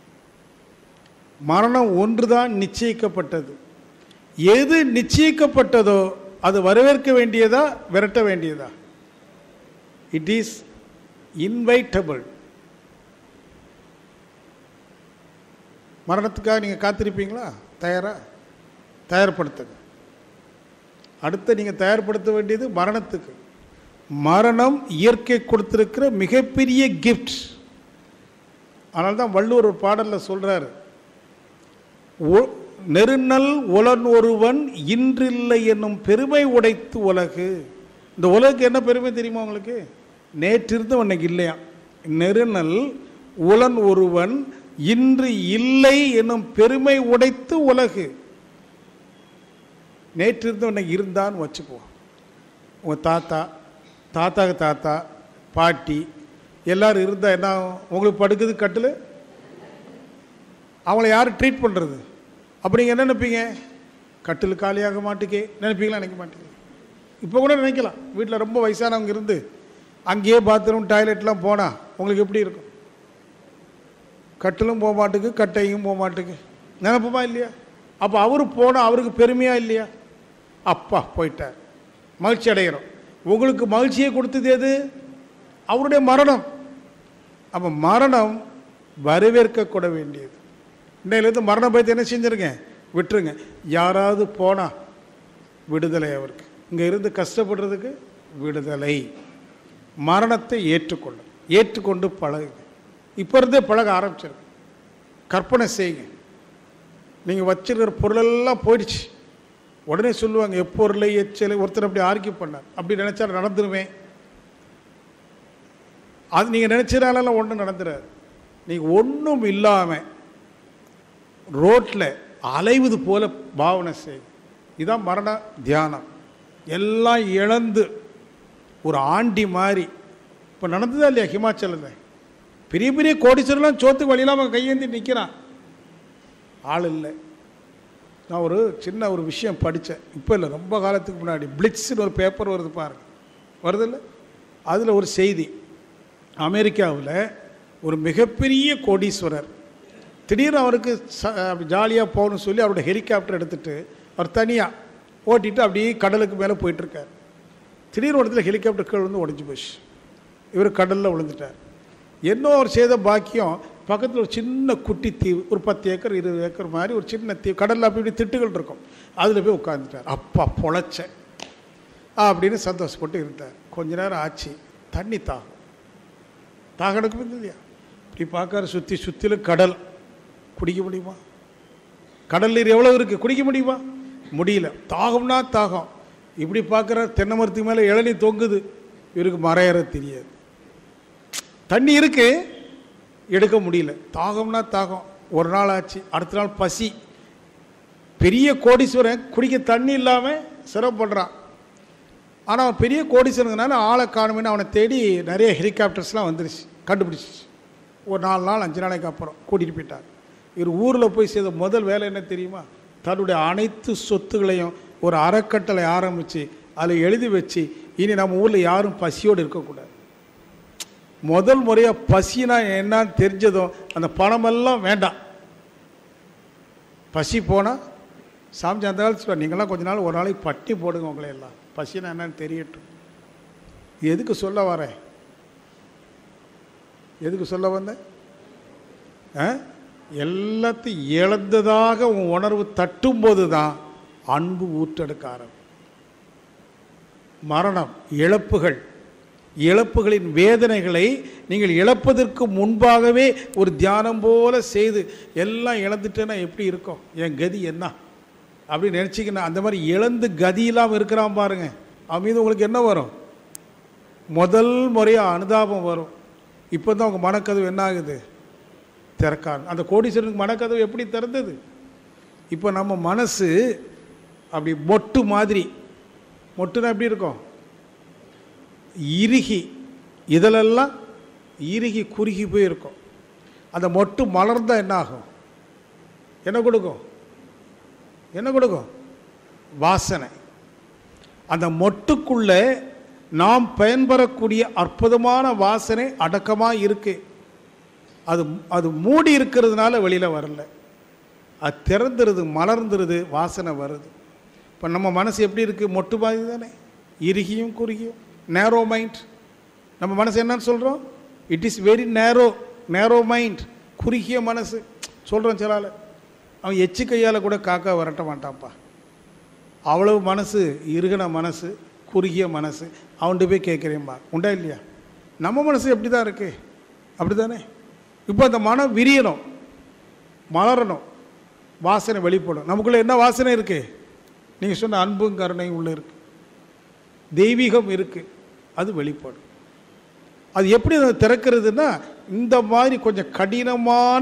மரணம் ஒன்று தான் நிச்சயிக்கப்பட்டது எது நிச்சயிக்கப்பட்டதோ அது வரவேற்க வேண்டியதா விரட்ட வேண்டியதா இட் இஸ் இன்வைட்டபிள் மரணத்துக்காக நீங்கள் காத்திருப்பீங்களா தயாரா தயார்படுத்துங்க அடுத்து நீங்கள் தயார்படுத்த வேண்டியது மரணத்துக்கு மரணம் இயற்கை கொடுத்திருக்கிற மிகப்பெரிய கிஃப்ட் அதனால தான் வள்ளுவர் ஒரு பாடலில் சொல்கிறாரு ஒ- நெருநல் உலன் ஒருவன் இன்றில்லை என்னும் பெருமை உடைத்து உலகு இந்த உலகுக்கு என்ன பெருமை தெரியுமா உங்களுக்கு நேற்றிருந்து இன்னைக்கு இல்லையா நெருநல் உலன் ஒருவன் இன்று இல்லை என்னும் பெருமை உடைத்து உலகு நேற்றிருந்து இன்னைக்கு இருந்தான்னு வச்சுக்குவோம் உங்கள் தாத்தா தாத்தாக்கு தாத்தா பாட்டி எல்லாரும் இருந்தால் என்ன ஆகும்? உங்களுக்கு படுக்குது கட்டில் அவங்கள யார் ட்ரீட் பண்ணுறது அப்போ நீங்கள் என்ன நினைப்பீங்க கட்டில் காலியாக மாட்டுக்கே நினைப்பீங்களா நினைக்க மாட்டீங்க இப்போ கூட நினைக்கலாம் வீட்டில் ரொம்ப வயசானவங்க இருந்து அங்கேயே பாத்ரூம் டாய்லெட்லாம் போனால் உங்களுக்கு எப்படி இருக்கும் கட்டிலும் போக மாட்டுக்கு கட்டையும் போக மாட்டுக்கு நினப்புமா இல்லையா அப்போ அவரு போனால் அவருக்கு பெருமையா இல்லையா அப்பா போயிட்டார் மகிழ்ச்சி அடைகிறோம் உங்களுக்கு மகிழ்ச்சியை கொடுத்தது எது அவருடைய மரணம் அப்போ மரணம் வரவேற்கக்கூட வேண்டியது இன்னையிலேருந்து மரண பயத்தை என்ன செஞ்சுருங்க விட்டுருங்க யாராவது போனால் விடுதலை அவருக்கு இங்கே இருந்து கஷ்டப்படுறதுக்கு விடுதலை மரணத்தை ஏற்றுக்கொள்ளும் ஏற்றுக்கொண்டு பழகுங்க இப்போ இருந்தே பழக ஆரம்பிச்சிருங்க கற்பனை செய்யுங்க நீங்கள் வச்சிருக்கிற பொருளெல்லாம் போயிடுச்சு உடனே சொல்லுவாங்க எப்பொருளை எச்சலை ஒருத்தர் அப்படி ஆர்கியூ பண்ணார் அப்படி நினச்சா நடந்துருவேன் அது நீங்கள் நினச்சதாலெல்லாம் ஒன்றும் நடந்துடாது நீங்கள் ஒன்றும் இல்லாமல் ரோட்டில் அலைவது போல பாவனை செய் இதான் மரண தியானம் எல்லாம் இழந்து ஒரு ஆண்டி மாதிரி இப்போ நடந்ததா இல்லையா ஹிமாச்சலில் பெரிய பெரிய கோடீஸ்வரெலாம் சோத்துக்கு வழியில்லாமல் கையேந்தி நிற்கிறான் ஆள் இல்லை நான் ஒரு சின்ன ஒரு விஷயம் படித்தேன் இப்போ இல்லை ரொம்ப காலத்துக்கு முன்னாடி பிளிட்ஸ்னு ஒரு பேப்பர் வருது பாருங்க வருதில்ல அதில் ஒரு செய்தி அமெரிக்காவில் ஒரு மிகப்பெரிய கோடீஸ்வரர் திடீர்னு அவருக்கு ச அப்படி ஜாலியாக போகணும்னு சொல்லி அவரோட ஹெலிகாப்டர் எடுத்துகிட்டு அவர் தனியாக ஓட்டிட்டு அப்படியே கடலுக்கு மேலே போயிட்டுருக்கார் திடீர்னு ஒரு இடத்துல ஹெலிகாப்டர் கீழே வந்து உடஞ்சி போச்சு இவர் கடலில் விழுந்துட்டார் என்ன அவர் செய்த பாக்கியம் பக்கத்தில் ஒரு சின்ன குட்டி தீவு ஒரு பத்து ஏக்கர் இருபது ஏக்கர் மாதிரி ஒரு சின்ன தீவு கடலில் அப்படி இப்படி திட்டுகள் இருக்கும் அதில் போய் உட்காந்துட்டார் அப்பா பொழைச்சேன் அப்படின்னு சந்தோஷப்பட்டு இருந்தார் கொஞ்ச நேரம் ஆச்சு தண்ணி தாகம் தாகம் எடுக்கும் இல்லையா இப்படி பார்க்கற சுற்றி சுற்றிலும் கடல் குடிக்க முடியுமா கடல் நீர் எவ்வளோ இருக்குது குடிக்க முடியுமா முடியல தாகம்னா தாகம் இப்படி பார்க்குற தென்னை மரத்துக்கு மேலே இளநீ தொங்குது இவருக்கு மறையற தெரியாது தண்ணி இருக்கு எடுக்க முடியல தாகம்னா தாகம் ஒரு நாள் ஆச்சு அடுத்த நாள் பசி பெரிய கோடீஸ்வரன் குடிக்க தண்ணி இல்லாமல் சிரமப்படுறான் ஆனால் அவன் பெரிய கோடீஸ்வரங்கனால ஆளை காணுமேனு அவனை தேடி நிறைய ஹெலிகாப்டர்ஸ்லாம் வந்துருச்சு கண்டுபிடிச்சிச்சு ஒரு நாலு நாள் அஞ்சு நாளைக்கு அப்புறம் கூட்டிகிட்டு போயிட்டார் இவர் ஊரில் போய் செய்த முதல் வேலை என்ன தெரியுமா தன்னுடைய அனைத்து சொத்துகளையும் ஒரு அறக்கட்டளை ஆரம்பித்து அதில் எழுதி வச்சு இனி நம்ம ஊரில் யாரும் பசியோடு இருக்கக்கூடாது முதல் முறையாக பசினா என்னன்னு தெரிஞ்சதும் அந்த பணமெல்லாம் வேண்டாம் பசி போனால் சாமி அந்த காலத்தில் சொல்லுவார் நீங்களாம் கொஞ்ச நாள் ஒரு நாளைக்கு பட்டி போடுங்க உங்களை எல்லாம் பசினா என்னன்னு தெரியட்டும் எதுக்கு சொல்ல வரேன் எதுக்கு சொல்ல வந்தேன் ஆ? எல்லாத்தையும் இழந்ததாக உன் உணர்வு தட்டும்போது தான் அன்பு ஊற்றெடுக்க ஆரம்பி மரணம் இழப்புகள் இழப்புகளின் வேதனைகளை நீங்கள் இழப்பதற்கு முன்பாகவே ஒரு தியானம் போல செய்து எல்லாம் இழந்துட்டேன்னா எப்படி இருக்கும் என் கதி என்ன அப்படின்னு நினச்சிக்கினா அந்த மாதிரி இழந்து கதி இல்லாமல் இருக்கிறான் பாருங்க அவன் மீது உங்களுக்கு என்ன வரும் முதல் முறையாக அனுதாபம் வரும் இப்போ தான் உங்கள் மனக்கதவு என்ன ஆகுது திறக்கான் அந்த கோடீஸ்வரனுக்கு மனக்கதவு எப்படி திறந்தது இப்போ நம்ம மனசு அப்படி மொட்டு மாதிரி மொட்டுனா எப்படி இருக்கும் இறுகி இதிலெல்லாம் இறுகி குறுகி போய் இருக்கும் அந்த மொட்டு மலர்ந்தா என்ன ஆகும் என்ன கொடுக்கும் என்ன கொடுக்கும் வாசனை அந்த மொட்டுக்குள்ளே நாம் பயன்பெறக்கூடிய அற்புதமான வாசனை அடக்கமாக இருக்கு அது அது மூடி இருக்கிறதுனால வெளியில் வரல அது திறந்துருது மலர்ந்துருது வாசனை வருது இப்போ நம்ம மனசு எப்படி இருக்குது மொட்டு மாதிரி தானே இறுகியும் குறுகியும் நேரோ மைண்ட் நம்ம மனசு என்னன்னு சொல்கிறோம் இட் இஸ் வெரி நேரோ நேரோ மைண்ட் குறுகிய மனசு சொல்கிறோம் சிலால அவன் எச்சு கையால் கூட காக்கா விரட்ட மாட்டான்ப்பா அவ்வளவு மனசு இறுகின மனசு குறுகிய மனசு அவன்கிட்ட போய் கேட்குறேன்பா உண்டா இல்லையா நம்ம மனசு எப்படி தான் இருக்கு அப்படி தானே இப்போ அந்த மனம் விரியணும் மலரணும் வாசனை வெளிப்படும் நமக்குள்ளே என்ன வாசனை இருக்கு நீங்கள் சொன்ன அன்பும் கருணையும் உள்ளே இருக்கு தெய்வீகம் இருக்கு அது வெளிப்படும் அது எப்படி அதை திறக்கிறதுனா இந்த மாதிரி கொஞ்சம் கடினமான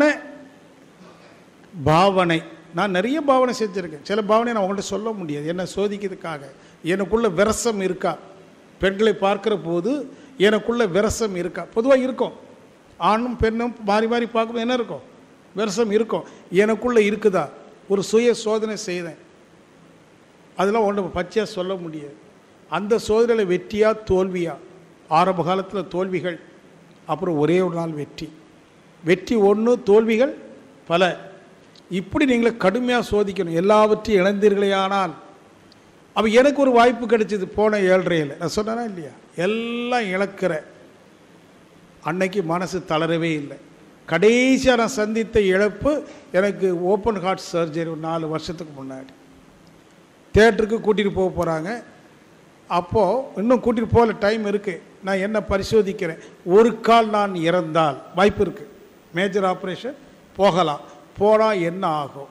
பாவனை நான் நிறைய பாவனை செஞ்சுருக்கேன் சில பாவனை நான் உங்கள்கிட்ட சொல்ல முடியாது என்ன சோதிக்கிறதுக்காக எனக்குள்ள விரசம் இருக்கா பெண்களை பார்க்குற போது எனக்குள்ள விரசம் இருக்கா பொதுவாக இருக்கும் ஆணும் பெண்ணும் மாறி மாறி பார்க்கும்போது என்ன இருக்கும் விரசம் இருக்கும் எனக்குள்ள இருக்குதா ஒரு சுய சோதனை செய்தேன் அதெல்லாம் ஒன்று பச்சையாக சொல்ல முடியாது அந்த சோதனையில் வெற்றியா தோல்வியா ஆரம்ப காலத்தில் தோல்விகள் அப்புறம் ஒரே ஒரு நாள் வெற்றி வெற்றி ஒன்று தோல்விகள் பல இப்படி நீங்களே கடுமையாக சோதிக்கணும் எல்லாவற்றையும் இழந்தீர்களேயானால் அப்போ எனக்கு ஒரு வாய்ப்பு கிடைச்சிது போன ஏழ்றையில் நான் சொன்னேனா இல்லையா எல்லாம் இழக்கிற அன்னைக்கு மனசு தளரவே இல்லை கடைசியாக நான் சந்தித்த இழப்பு எனக்கு ஓப்பன் ஹார்ட் சர்ஜரி ஒரு நாலு வருஷத்துக்கு முன்னாடி தேட்டருக்கு கூட்டிகிட்டு போக போகிறாங்க அப்போது இன்னும் கூட்டிகிட்டு போகல டைம் இருக்குது நான் என்ன பரிசோதிக்கிறேன் ஒரு கால் நான் இறந்தால் வாய்ப்பு இருக்குது மேஜர் ஆப்ரேஷன் போகலாம் போனால் என்ன ஆகும்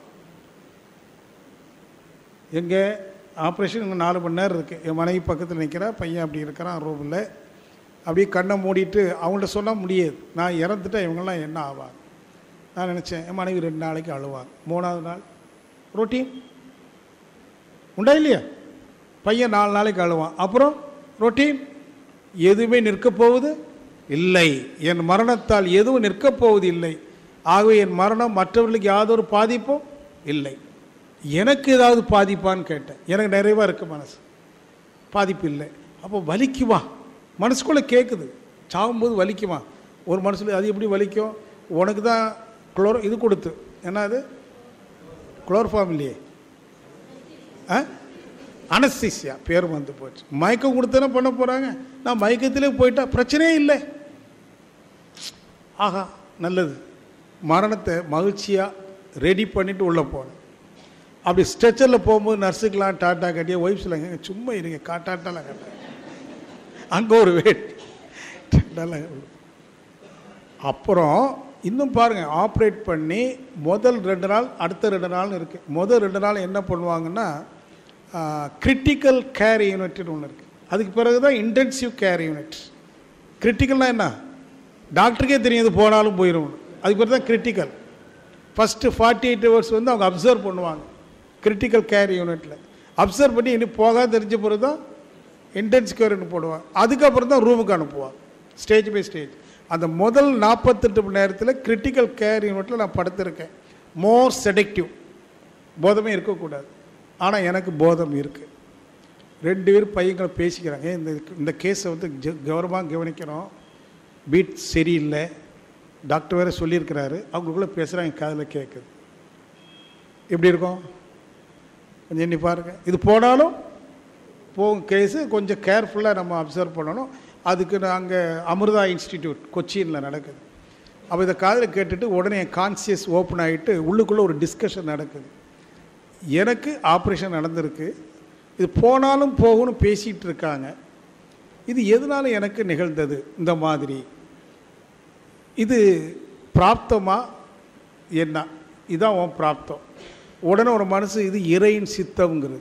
எங்கே ஆப்ரேஷன் இன்னும் நாலு மணி நேரம் இருக்குது என் மனைவி பக்கத்தில் நிற்கிறா பையன் அப்படி இருக்கிறான் ரூமில் அப்படியே கண்ணை மூடிட்டு அவங்கள்ட்ட சொன்னால் முடியாது நான் இறந்துட்டா இவங்கெல்லாம் என்ன ஆவாங்க நான் நினச்சேன் என் மனைவி ரெண்டு நாளைக்கு அழுவாங்க மூணாவது நாள் ரொட்டீன் உண்டா இல்லையா பையன் நாலு நாளைக்கு அழுவான் அப்புறம் ரொட்டீன் எதுவுமே நிற்கப் போவது இல்லை என் மரணத்தால் எதுவும் நிற்கப் போவது இல்லை ஆகவே என் மரணம் மற்றவர்களுக்கு யாதொரு பாதிப்பும் இல்லை எனக்கு ஏதாவது பாதிப்பான்னு கேட்டேன் எனக்கு நிறைவாக இருக்கு மனசு பாதிப்பு இல்லை அப்போ வலிக்குமா மனசுக்குள்ளே கேட்குது சாகும்போது வலிக்குமா ஒரு மனசில் அது எப்படி வலிக்கும் உனக்கு தான் குளோரோ இது கொடுத்து என்ன அது குளோர்ஃபார்ம் இல்லையே ஆ அனஸ்தீசியா பேர் வந்து போச்சு மயக்கம் கொடுத்தானே பண்ண போகிறாங்க நான் மயக்கத்திலே போயிட்டா பிரச்சனையே இல்லை ஆஹா நல்லது மரணத்தை மகிழ்ச்சியாக ரெடி பண்ணிட்டு உள்ளே போனேன் அப்படி ஸ்ட்ரெச்சரில் போகும்போது நர்ஸுக்கெலாம் டாட்டா கட்டிய ஒய்ஃப் சொல்லுங்க சும்மா இருங்க காட்டாட்டாலாம் கட்ட அங்கே ஒரு வெயிட் அப்புறம் இன்னும் பாருங்கள் ஆப்ரேட் பண்ணி முதல் ரெண்டு நாள் அடுத்த ரெண்டு நாள்னு இருக்குது முதல் ரெண்டு நாள் என்ன பண்ணுவாங்கன்னா கிரிட்டிக்கல் கேர் யூனிட்னு ஒன்று இருக்குது அதுக்கு பிறகு தான் இன்டென்சிவ் கேர் யூனிட் கிரிட்டிக்கல்னால் என்ன டாக்டருக்கே தெரியும் இது போனாலும் போயிடும் அதுக்கு பிறகு தான் critical first forty eight hours வந்து அவங்க அப்சர்வ் பண்ணுவாங்க கிரிட்டிக்கல் கேர் யூனிட்டில் அப்சர்வ் பண்ணி இனி போகாத தெரிஞ்ச பிறகு தான் இன்டென்ஸ் கேர்னு போடுவாங்க அதுக்கப்புறம் தான் ரூமுக்கு அனுப்புவாங்க ஸ்டேஜ் பை ஸ்டேஜ் அந்த முதல் நாற்பத்தெட்டு மணி நேரத்தில் கிரிட்டிக்கல் கேர் யூனிட்டில் நான் படுத்திருக்கேன் மோர் செடக்டிவ் போதமே இருக்கக்கூடாது ஆனால் எனக்கு போதம் இருக்குது ரெண்டு பேரும் பையங்களை பேசிக்கிறாங்க இந்த இந்த கேஸை வந்து ஜ- கௌரவமாக கவனிக்கணும் பீட் சரியில்லை டாக்டர் வேறு சொல்லியிருக்கிறாரு அவங்களுக்குள்ளே பேசுகிறாங்க காதில் கேட்குது எப்படி இருக்கும் கொஞ்சம் எண்ணி பாருங்கள் இது போனாலும் போகும் கேஸு கொஞ்சம் கேர்ஃபுல்லாக நம்ம அப்சர்வ் பண்ணணும் அதுக்கு நாங்கள் அமிர்தா இன்ஸ்டிடியூட் கொச்சியில் நடக்குது அப்போ இதை காதில் கேட்டுட்டு உடனே என் கான்சியஸ் ஓப்பன் ஆகிட்டு உள்ளுக்குள்ளே ஒரு டிஸ்கஷன் நடக்குது எனக்கு ஆப்ரேஷன் நடந்திருக்கு இது போனாலும் போகும்னு பேசிகிட்டு இருக்காங்க இது எதனால எனக்கு நிகழ்ந்தது இந்த மாதிரி இது பிராப்தமா என்ன இதான் உன் பிராப்தம் உடனே ஒரு மனசு இது இறையின் சித்தம்ங்கிறது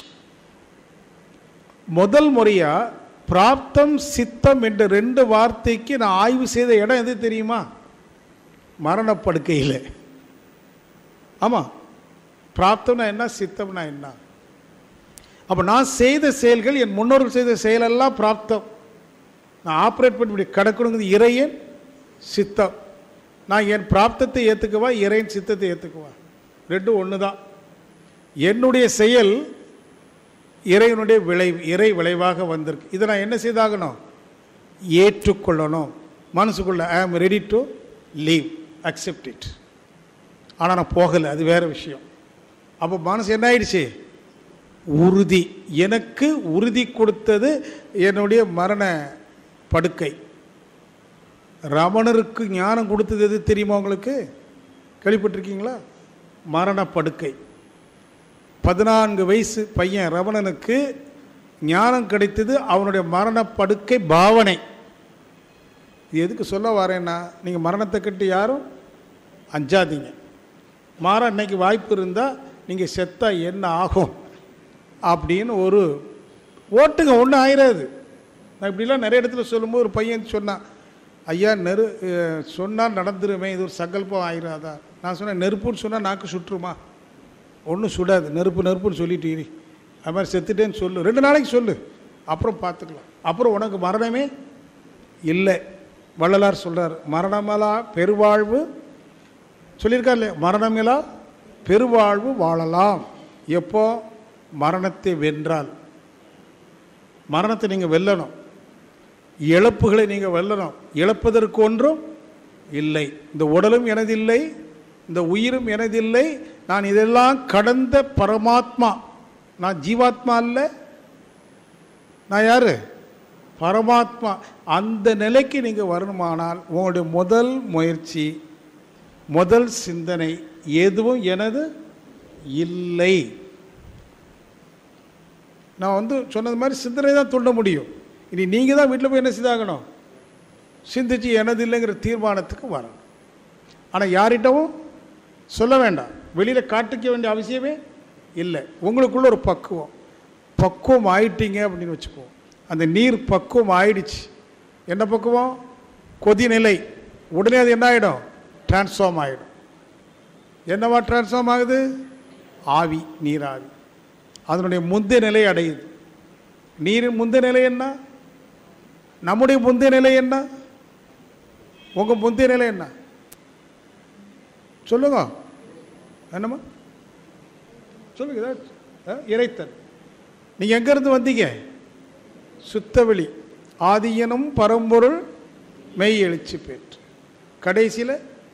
முதல் முறையாக பிராப்தம் சித்தம் என்ற ரெண்டு வார்த்தைக்கு நான் ஆய்வு செய்த இடம் எது தெரியுமா மரணப்படுக்கையில் ஆமாம் பிராப்தம்னா என்ன சித்தம்னா என்ன அப்போ நான் செய்த செயல்கள் என் முன்னோர்கள் செய்த செயலெல்லாம் பிராப்தம் நான் ஆப்ரேட் பண்ணி இப்படி கிடக்கணுங்கிறது இறையன் சித்தம் நான் என் பிராப்தத்தை ஏற்றுக்குவா இறையின் சித்தத்தை ஏற்றுக்குவா ரெண்டும் ஒன்று தான் என்னுடைய செயல் இறைவனுடைய விளைவு இறை விளைவாக வந்திருக்கு இதை நான் என்ன செய்தாகணும் ஏற்றுக்கொள்ளணும் மனசுக்குள்ள I am ready to leave accept it ஆனால் நான் போகலை அது வேற விஷயம் அப்போ மனசு என்ன ஆயிடுச்சு உறுதி எனக்கு உறுதி கொடுத்தது என்னுடைய மரண படுக்கை ரமணருக்கு ஞானம் கொடுத்தது எது தெரியுமா உங்களுக்கு கேள்விப்பட்டிருக்கீங்களா மரண படுக்கை பதினான்கு வயசு பையன் ரமணனுக்கு ஞானம் கிடைத்தது அவனுடைய மரண படுக்கை பாவனை இது எதுக்கு சொல்ல வரேன்னா நீங்கள் மரணத்தை கட்டி யாரும் அஞ்சாதீங்க மாற இன்னைக்கு வாய்ப்பு இருந்தால் நீங்கள் செத்தா என்ன ஆகும் அப்படின்னு ஒரு ஓட்டுங்க ஒன்றும் ஆயிராது நான் இப்படிலாம் நிறைய இடத்துல சொல்லும்போது ஒரு பையன் சொன்னான் ஐயா நெரு சொன்னால் நடந்துருமே இது ஒரு சங்கல்பம் ஆயிராதா நான் சொன்னேன் நெருப்புன்னு சொன்னால் நாக்கு சுற்றுமா ஒன்றும் சுடாது நெருப்பு நெருப்புன்னு சொல்லிட்டு இரு அது மாதிரி செத்துட்டேன்னு சொல்லு ரெண்டு நாளைக்கு சொல்லு அப்புறம் பார்த்துக்கலாம் அப்புறம் உனக்கு மரணமே இல்லை வள்ளலார் சொல்றார் மரணமலா பெருவாழ்வு சொல்லியிருக்கார் இல்லையா மரணமிலா பெருவாழ்வு வாழலாம் எப்போ மரணத்தை வென்றால் மரணத்தை நீங்கள் வெல்லணும் இழப்புகளை நீங்கள் வெல்லணும் இழப்பதற்கு ஒன்றும் இல்லை இந்த உடலும் எனதில்லை இந்த உயிரும் எனதில்லை நான் இதெல்லாம் கடந்த பரமாத்மா நான் ஜீவாத்மா அல்ல நான் யாரு பரமாத்மா அந்த நிலைக்கு நீங்கள் வரணுமானால் உங்களுடைய முதல் முயற்சி முதல் சிந்தனை எதுவும் எனது இல்லை நான் வந்து சொன்னது மாதிரி சிந்தனை தான் தூண்ட முடியும் இனி நீங்கள் தான் வீட்டில் போய் என்ன செய்தாகணும் சிந்திச்சு எனது இல்லைங்கிற தீர்மானத்துக்கு வரணும் ஆனால் யார்கிட்டவும் சொல்ல வேண்டாம் வெளியில் காட்டிக்க வேண்டிய அவசியமே இல்லை உங்களுக்குள்ள ஒரு பக்குவம் பக்குவம் ஆயிட்டீங்க அப்படின்னு வச்சுக்குவோம் அந்த நீர் பக்குவம் ஆயிடுச்சு என்ன பக்குவம் கொதிநிலை உடனே அது என்ன ஆகிடும் டிரான்ஸ்ஃபார்ம் ஆகிடும் என்னவா டிரான்ஸ்ஃபார்ம் ஆகுது ஆவி நீராவி அதனுடைய முந்தைய நிலை அடையுது நீரின் முந்தைய நிலை என்ன நம்முடைய முந்தைய நிலை என்ன உங்கள் முந்தைய நிலை என்ன சொல்லுங்க என்னம்மா சொல்லுங்க ஏதாச்சும் ஆ? இறைத்தல் நீங்கள் எங்கேருந்து வந்தீங்க சுத்தவெளி ஆதியனும் பரம்பொருள் மெய் எழுச்சி பெற்று கடைசியில்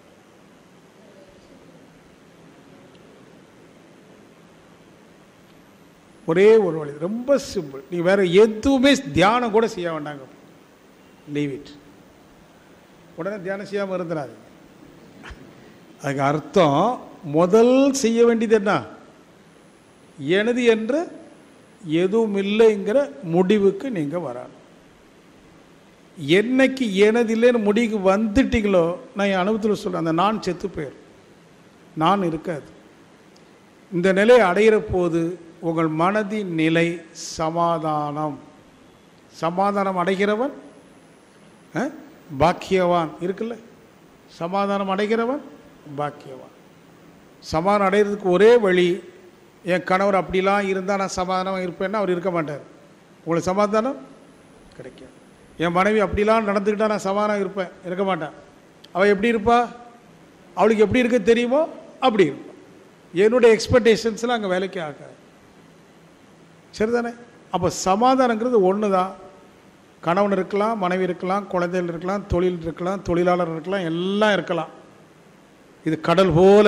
ஒரே ஒரு வழி ரொம்ப சிம்பிள் நீ வேற எதுவுமே தியானம் கூட செய்ய வேண்டாங்க லீவ் இட் உடனே தியானம் செய்யாமல் இருந்துடாது அதுக்கு அர்த்தம் முதல் செய்ய வேண்டியது என்ன எனது என்று எதுவும் இல்லைங்கிற முடிவுக்கு நீங்கள் வரணும் என்னைக்கு எனது இல்லைன்னு முடிவுக்கு வந்துட்டீங்களோ நான் என் அனுபவத்தில் சொல்கிறேன் அந்த நான் செத்து போயிடும் நான் இருக்காது இந்த நிலையை அடையிற போது உங்கள் மனதின் நிலை சமாதானம் சமாதானம் அடைகிறவன் அஹ், பாக்கியவான் இருக்குல்ல சமாதானம் அடைகிறவன் பாக்கியவான் சமாதானம் அடைகிறதுக்கு ஒரே வழி என் கணவர் அப்படிலாம் இருந்தால் நான் சமாதானமாக இருப்பேன்னா அவர் இருக்க மாட்டார் உங்களுக்கு சமாதானம் கிடைக்கும் என் மனைவி அப்படிலாம் நடந்துக்கிட்டா நான் சமாதானம் இருப்பேன் இருக்க மாட்டேன் அவள் எப்படி இருப்பா அவளுக்கு எப்படி இருக்க தெரியுமோ அப்படி இருப்பாள் என்னுடைய எக்ஸ்பெக்டேஷன்ஸ்லாம் அங்கே வேலைக்கு ஆகாது சரிதானே அப்போ சமாதானங்கிறது ஒன்று தான் கணவன் இருக்கலாம் மனைவி இருக்கலாம் குழந்தைகள் இருக்கலாம் தொழில் இருக்கலாம் தொழிலாளர் இருக்கலாம் எல்லாம் இருக்கலாம் இது கடல் போல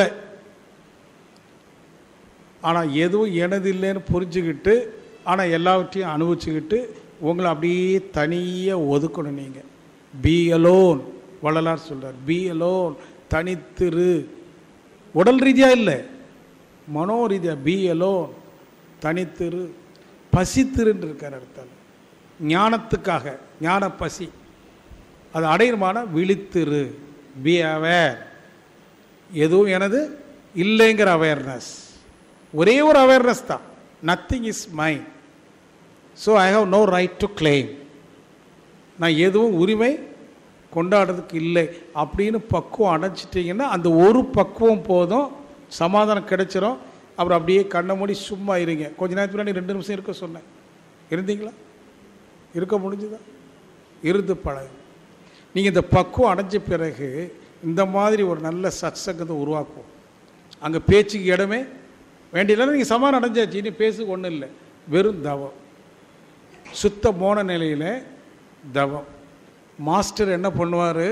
ஆனால் எதுவும் எனது இல்லைன்னு புரிஞ்சுக்கிட்டு ஆனால் எல்லாவற்றையும் அனுபவிச்சுக்கிட்டு உங்களை அப்படியே தனியாக ஒதுக்கணும் நீங்கள் பி அலோன் வள்ளலார் சொல்றார் பி அலோன் தனித்திரு உடல் ரீதியாக இல்லை மனோ ரீதியாக பி அலோன் தனித்திரு பசித்திருன்னு இருக்கார் அர்த்தம் ஞானத்துக்காக ஞான பசி அது அடையுமான விழித்திரு பி அவேர் எதுவும் எனது இல்லைங்கிற அவேர்னஸ் ஒரே ஒரு அவேர்னஸ் தான் nothing is mind so I have no right to claim நான் எதுவும் உரிமை கொண்டாடுறதுக்கு இல்லை அப்படின்னு பக்குவம் அடைச்சிட்டிங்கன்னா அந்த ஒரு பக்குவம் போதும் சமாதானம் கிடைச்சிரும் அப்புறம் அப்படியே கண்ணை மூடி சும்மா இருங்க கொஞ்ச நேரத்துக்கு முன்னாடி ரெண்டு நிமிஷம் இருக்க சொன்னேன் இருந்தீங்களா இருக்க முடிஞ்சுதா இருந்து பழகு நீங்கள் இந்த பக்குவம் அடைஞ்ச பிறகு இந்த மாதிரி ஒரு நல்ல சத்சங்கத்தை உருவாக்குவோம் அங்கே பேச்சுக்கு இடமே வேண்டியதில்லை நீங்கள் சமாதானம் அடைஞ்சாச்சு இனி பேசுக்கு ஒன்றும் இல்லை வெறும் தவம் சுத்த மோன நிலையில் தவம் மாஸ்டர் என்ன பண்ணுவார்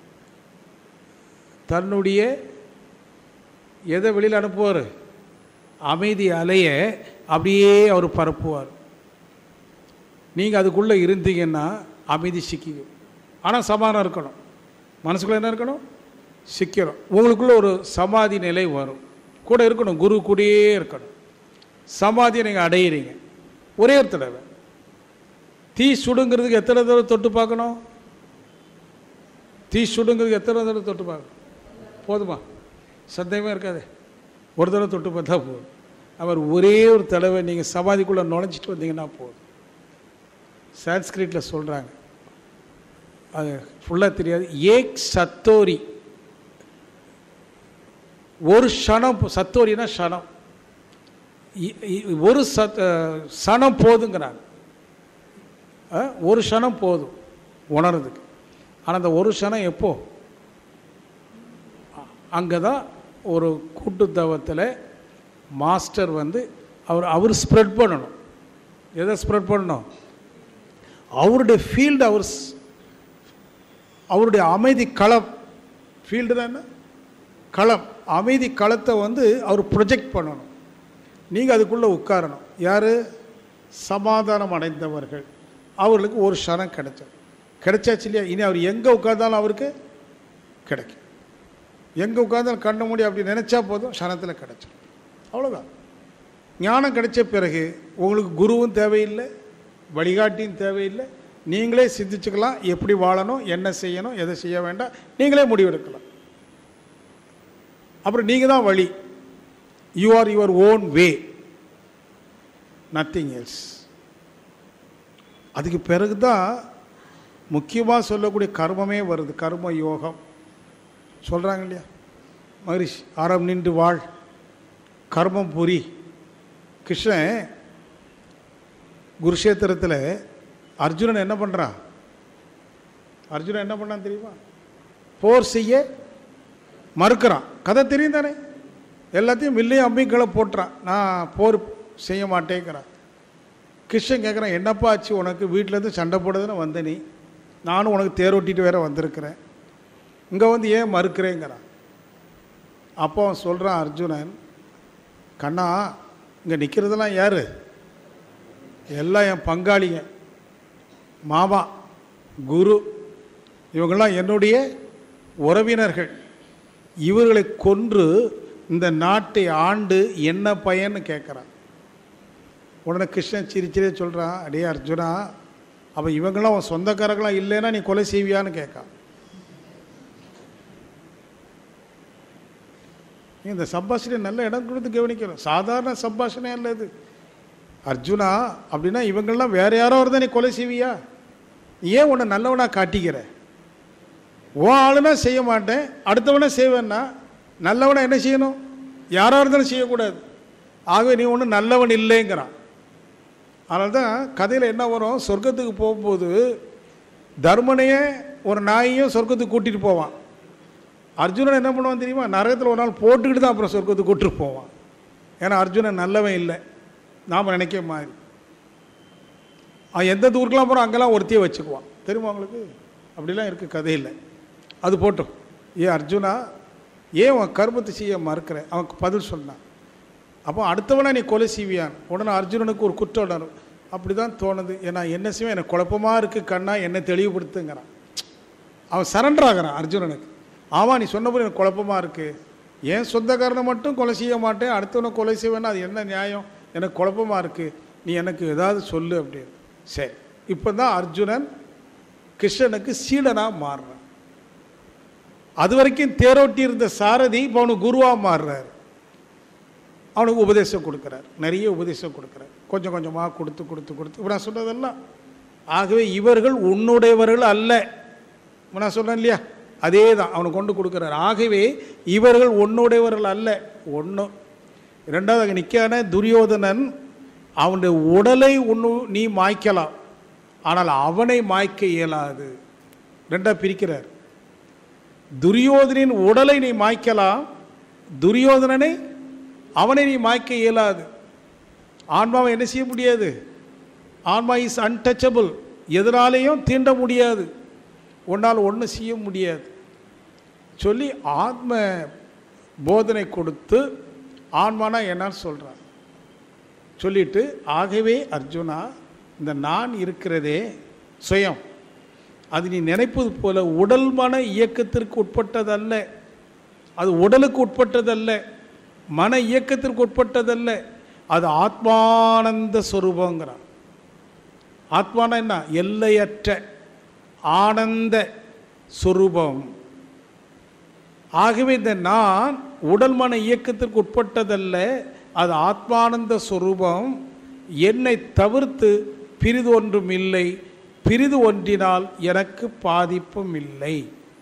தன்னுடைய எதை வெளியில் அனுப்புவார் அமைதி அலைய அப்படியே அவர் பரப்புவார் நீங்கள் அதுக்குள்ளே இருந்தீங்கன்னா அமைதி சிக்கிக்கும் ஆனால் சமாதானம் இருக்கணும் மனசுக்குள்ளே என்ன இருக்கணும் சிக்கணும் உங்களுக்குள்ள ஒரு சமாதி நிலை வரும் கூட இருக்கணும் குரு கூடயே இருக்கணும் சமாதியை நீங்கள் அடையிறீங்க ஒரே ஒரு தடவை தீ சுடுங்கிறதுக்கு எத்தனை தடவை தொட்டு பார்க்கணும் தீ சுடுங்கிறதுக்கு எத்தனை தடவை தொட்டு பார்க்கணும் போதுமா சந்தேகமே இருக்காது ஒரு தடவை தொட்டு பார்த்தா போதும் அவர் ஒரே ஒரு தடவை நீங்கள் சமாதிக்குள்ளே நுழைஞ்சிட்டு வந்தீங்கன்னா போதும் சான்ஸ்கிரிட்டில் சொல்கிறாங்க அது ஃபுல்லாக தெரியாது ஏக் சத்தோரி ஒரு க்ஷணம் சத்தோரினா க்ஷணம் இ- இ- ஒரு சத் அஹ், சனம் போதுங்கிறாங்க அஹ், ஒரு க்ஷணம் போதும் உணர்றதுக்கு ஆனால் அந்த ஒரு க்ஷணம் எப்போ அங்கே தான் ஒரு கூட்டுத்தவத்தில் மாஸ்டர் வந்து அவர் அவர் ஸ்ப்ரெட் பண்ணணும் எதை ஸ்ப்ரெட் பண்ணணும் அவருடைய ஃபீல்டு அவர் ஸ்- அவருடைய அமைதி களம் ஃபீல்டு என்ன களம் அமைதி களத்தை வந்து அவர் ப்ரொஜெக்ட் பண்ணணும் நீங்கள் அதுக்குள்ளே உட்காரணும் யார் சமாதானம் அடைந்தவர்கள் அவர்களுக்கு ஒரு க்ஷணம் கிடைச்சது கிடைச்சாச்சு இல்லையா இனி அவர் எங்கே உட்கார்ந்தாலும் அவருக்கு கிடைக்கும் எங்கே உட்கார்ந்தாலும் கண்ண மூடி அப்படி நினச்சா போதும் க்ஷணத்தில் கிடைச்சிடும் அவ்வளோதான் ஞானம் கிடைச்ச பிறகு உங்களுக்கு குருவும் தேவையில்லை வழிகாட்டியும் தேவையில்லை நீங்களே சிந்திச்சுக்கலாம் எப்படி வாழணும் என்ன செய்யணும் எதை செய்ய வேண்டாம் நீங்களே முடிவெடுக்கலாம் அப்புறம் நீங்கள் தான் வழி you are your own way nothing else அதுக்கு பிறகு தான் முக்கியமாக சொல்லக்கூடிய கர்மமே வருது கர்ம யோகம் சொல்கிறாங்க இல்லையா மகரிஷ் அறம் நின்று வாழ் கர்மம் புரி கிருஷ்ணன் குருஷேத்திரத்தில் அர்ஜுனன் என்ன பண்ணுறான் அர்ஜுனன் என்ன பண்ணான் தெரியுமா போர் செய்ய மறுக்கிறான் கதை தெரியும் தானே எல்லாத்தையும் வில்லையும் அம்பியும் கீழே போட்டுறான் நான் போர் செய்ய மாட்டேங்கிறான் கிருஷ்ணன் கேட்குறான் என்னப்பா ஆச்சு உனக்கு வீட்டிலேருந்து சண்டை போடுறதுன்னு வந்த நீ நானும் உனக்கு தேரோட்டிட்டு வேற வந்திருக்கிறேன் இங்கே வந்து ஏன் மறுக்கிறேங்கிறான் அப்போ அவன் சொல்கிறான் அர்ஜுனன் கண்ணா இங்கே நிற்கிறதெல்லாம் யார் எல்லாம் என் பங்காளிங்க மாமா குரு இவங்கெல்லாம் என்னுடைய உறவினர்கள் இவர்களை கொன்று இந்த நாட்டை ஆண்டு என்ன பயன்னு கேட்குறான் உடனே கிருஷ்ணன் சிரிச்சிரே சொல்கிறான் அடே அர்ஜுனா அப்போ இவங்கெல்லாம் உன் சொந்தக்காரங்களாம் இல்லைன்னா நீ கொலை செய்வியான்னு கேட்கான் நீ இந்த சம்பாஷணை நல்ல இடம் கொடுத்து கவனிக்கணும் சாதாரண சம்பாஷணை அல்ல இது அர்ஜுனா அப்படின்னா இவங்கெல்லாம் வேற யாரோ இருந்தால் நீ கொலை செய்வியா நீ ஏன் உன்னை நல்லவனா காட்டிக்கிற உன் ஆளுனா செய்ய மாட்டேன் அடுத்தவனை செய்வேன்னா நல்லவனை என்ன செய்யணும் யாராக இருந்தாலும் செய்யக்கூடாது ஆகவே நீ ஒன்றும் நல்லவன் இல்லைங்கிறான் அதனால தான் கதையில் என்ன வரும் சொர்க்கத்துக்கு போகும்போது தர்மனையே ஒரு நாயையும் சொர்க்கத்துக்கு கூட்டிகிட்டு போவான் அர்ஜுனன் என்ன பண்ணுவான் தெரியுமா நரகத்தில் ஒரு நாள் போட்டுக்கிட்டு தான் அப்புறம் சொர்க்கத்துக்கு கூட்டிட்டு போவான் ஏன்னா அர்ஜுனன் நல்லவன் இல்லை நாம் நினைக்க மாதிரி அவன் எந்த தூருக்கெல்லாம் போகிறோம் அங்கெல்லாம் ஒருத்தியை வச்சுக்குவான் தெரியுமா உங்களுக்கு அப்படிலாம் இருக்குது கதையில் அது போட்டோம் ஏ அர்ஜுனா ஏன் உன் கர்மத்தை செய்ய மறுக்கிற அவன் பதில் சொன்னான் அப்போ அடுத்தவனை நீ கொலை செய்வியான் உடனே அர்ஜுனனுக்கு ஒரு குற்ற உணர்வு அப்படி தான் தோணுது ஏன்னா என்ன செய்வேன் எனக்கு குழப்பமாக இருக்குது கண்ணா என்னை தெளிவுபடுத்துங்கிறான் அவன் சரண்டர் ஆகிறான் அர்ஜுனனுக்கு ஆமாம் நீ சொன்னபோது எனக்கு குழப்பமாக இருக்குது ஏன் சொந்தக்காரனை மட்டும் கொலை செய்ய மாட்டேன் அடுத்தவனை கொலை செய்வேன்னா அது என்ன நியாயம் எனக்கு குழப்பமாக இருக்குது நீ எனக்கு ஏதாவது சொல்லு அப்படின்னு சரி இப்போ தான் அர்ஜுனன் கிருஷ்ணனுக்கு சீடனாக மாறுறான் அது வரைக்கும் தேரோட்டி இருந்த சாரதி இப்போ அவனுக்கு குருவாக மாறுறாரு அவனுக்கு உபதேசம் கொடுக்குறார் நிறைய உபதேசம் கொடுக்குறார் கொஞ்சம் கொஞ்சமாக கொடுத்து கொடுத்து கொடுத்து இப்போ நான் சொன்னதெல்லாம் ஆகவே இவர்கள் உன்னுடையவர்கள் அல்ல இப்ப நான் சொன்னேன் இல்லையா அதே தான் அவனுக்கு கொண்டு கொடுக்குறார் ஆகவே இவர்கள் உன்னுடையவர்கள் அல்ல ஒன்று ரெண்டாவது அங்கே நிற்கான துரியோதனன் அவனுடைய உடலை ஒன்று நீ மாய்க்கலாம் ஆனால் அவனை மாய்க்க இயலாது ரெண்டாக பிரிக்கிறார் துரியோதனின் உடலை நீ மாய்க்கலாம் துரியோதனனை அவனை நீ மாய்க்க இயலாது ஆன்மாவை என்ன செய்ய முடியாது ஆன்மா இஸ் அன்டச்சபிள் எதனாலேயும் தீண்ட முடியாது உன்னால் ஒன்றும் செய்ய முடியாது சொல்லி ஆத்ம போதனை கொடுத்து ஆன்மானா என்னன்னு சொல்கிறான் சொல்லிட்டு ஆகவே அர்ஜுனா இந்த நான் இருக்கிறதே சுயம் அது நீ நினைப்பது போல உடல் மன இயக்கத்திற்கு உட்பட்டதல்ல அது உடலுக்கு உட்பட்டதல்ல மன இயக்கத்திற்கு உட்பட்டதல்ல அது ஆத்மானந்த சொரூபங்கிறான் ஆத்மானா என்ன எல்லையற்ற ஆனந்த சொரூபம் ஆகவே இந்த நான் உடல் மன இயக்கத்திற்கு உட்பட்டதல்ல அது ஆத்மானந்த சொரூபம் என்னை தவிர்த்து பிரிது ஒன்றும் இல்லை பிரிது ஒன்றினால் எனக்கு பாதிப்பும் இல்லை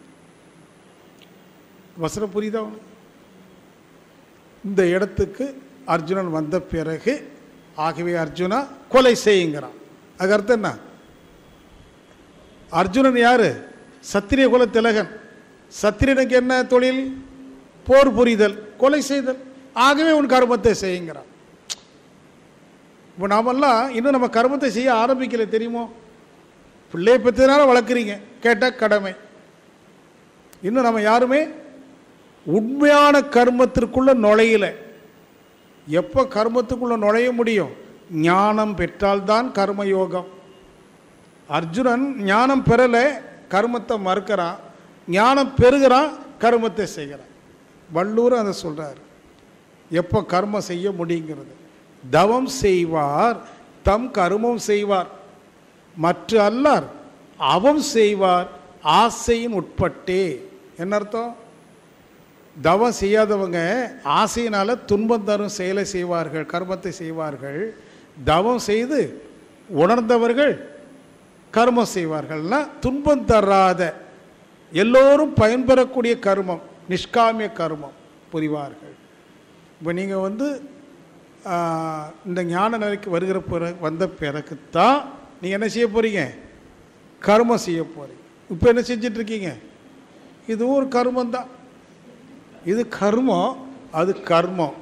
வசனம் புரியுதா உனக்கு? இந்த இடத்துக்கு அர்ஜுனன் வந்த பிறகு ஆகவே அர்ஜுனா கொலை செய்யுங்கிறான் அதுக்கு அர்த்தம் என்ன அர்ஜுனன் யாரு சத்திரிய குல திலகன் சத்திரியனுக்கு என்ன தொழில் போர் புரிதல் கொலை செய்தல் ஆகவே உன் கர்மத்தை செய்யுங்கிறான் இப்போ நாமெல்லாம் இன்னும் நம்ம கர்மத்தை செய்ய ஆரம்பிக்கல தெரியுமோ பிள்ளையை பெற்றதுனால வளர்க்குறீங்க கேட்டால் கடமை இன்னும் நம்ம யாருமே உண்மையான கர்மத்திற்குள்ள நுழையல எப்போ கர்மத்துக்குள்ள நுழைய முடியும் ஞானம் பெற்றால்தான் கர்மயோகம் அர்ஜுனன் ஞானம் பெறலை கர்மத்தை மறுக்கிறான் ஞானம் பெறுகிறான் கர்மத்தை செய்கிறான் வள்ளூர் அதை சொல்றார் எப்போ கர்மம் செய்ய முடியுங்கிறது தவம் செய்வார் தம் கர்மம் செய்வார் மற்ற அல்லார் அவம் செய்வார் ஆசையின் உட்பட்டே என்ன அர்த்தம் தவம் செய்யாதவங்க ஆசையினால துன்பம் தரும் செயலை செய்வார்கள் கர்மத்தை செய்வார்கள் தவம் செய்து உணர்ந்தவர்கள் கர்மம் செய்வார்கள்னா துன்பம் தராத எல்லோரும் பயன்பெறக்கூடிய கர்மம் நிஷ்காமிய கர்மம் புரிவார்கள் இப்போ நீங்கள் வந்து ஆ, இந்த ஞான நிலைக்கு வருகிற பிறகு வந்த பிறகுத்தான் நீங்கள் என்ன செய்ய போகிறீங்க கர்மம் செய்ய போகிறீங்க இப்போ என்ன செஞ்சிட்டு இருக்கீங்க இதுவும் ஒரு கர்மம் தான் இது கர்மம் அது கர்மம்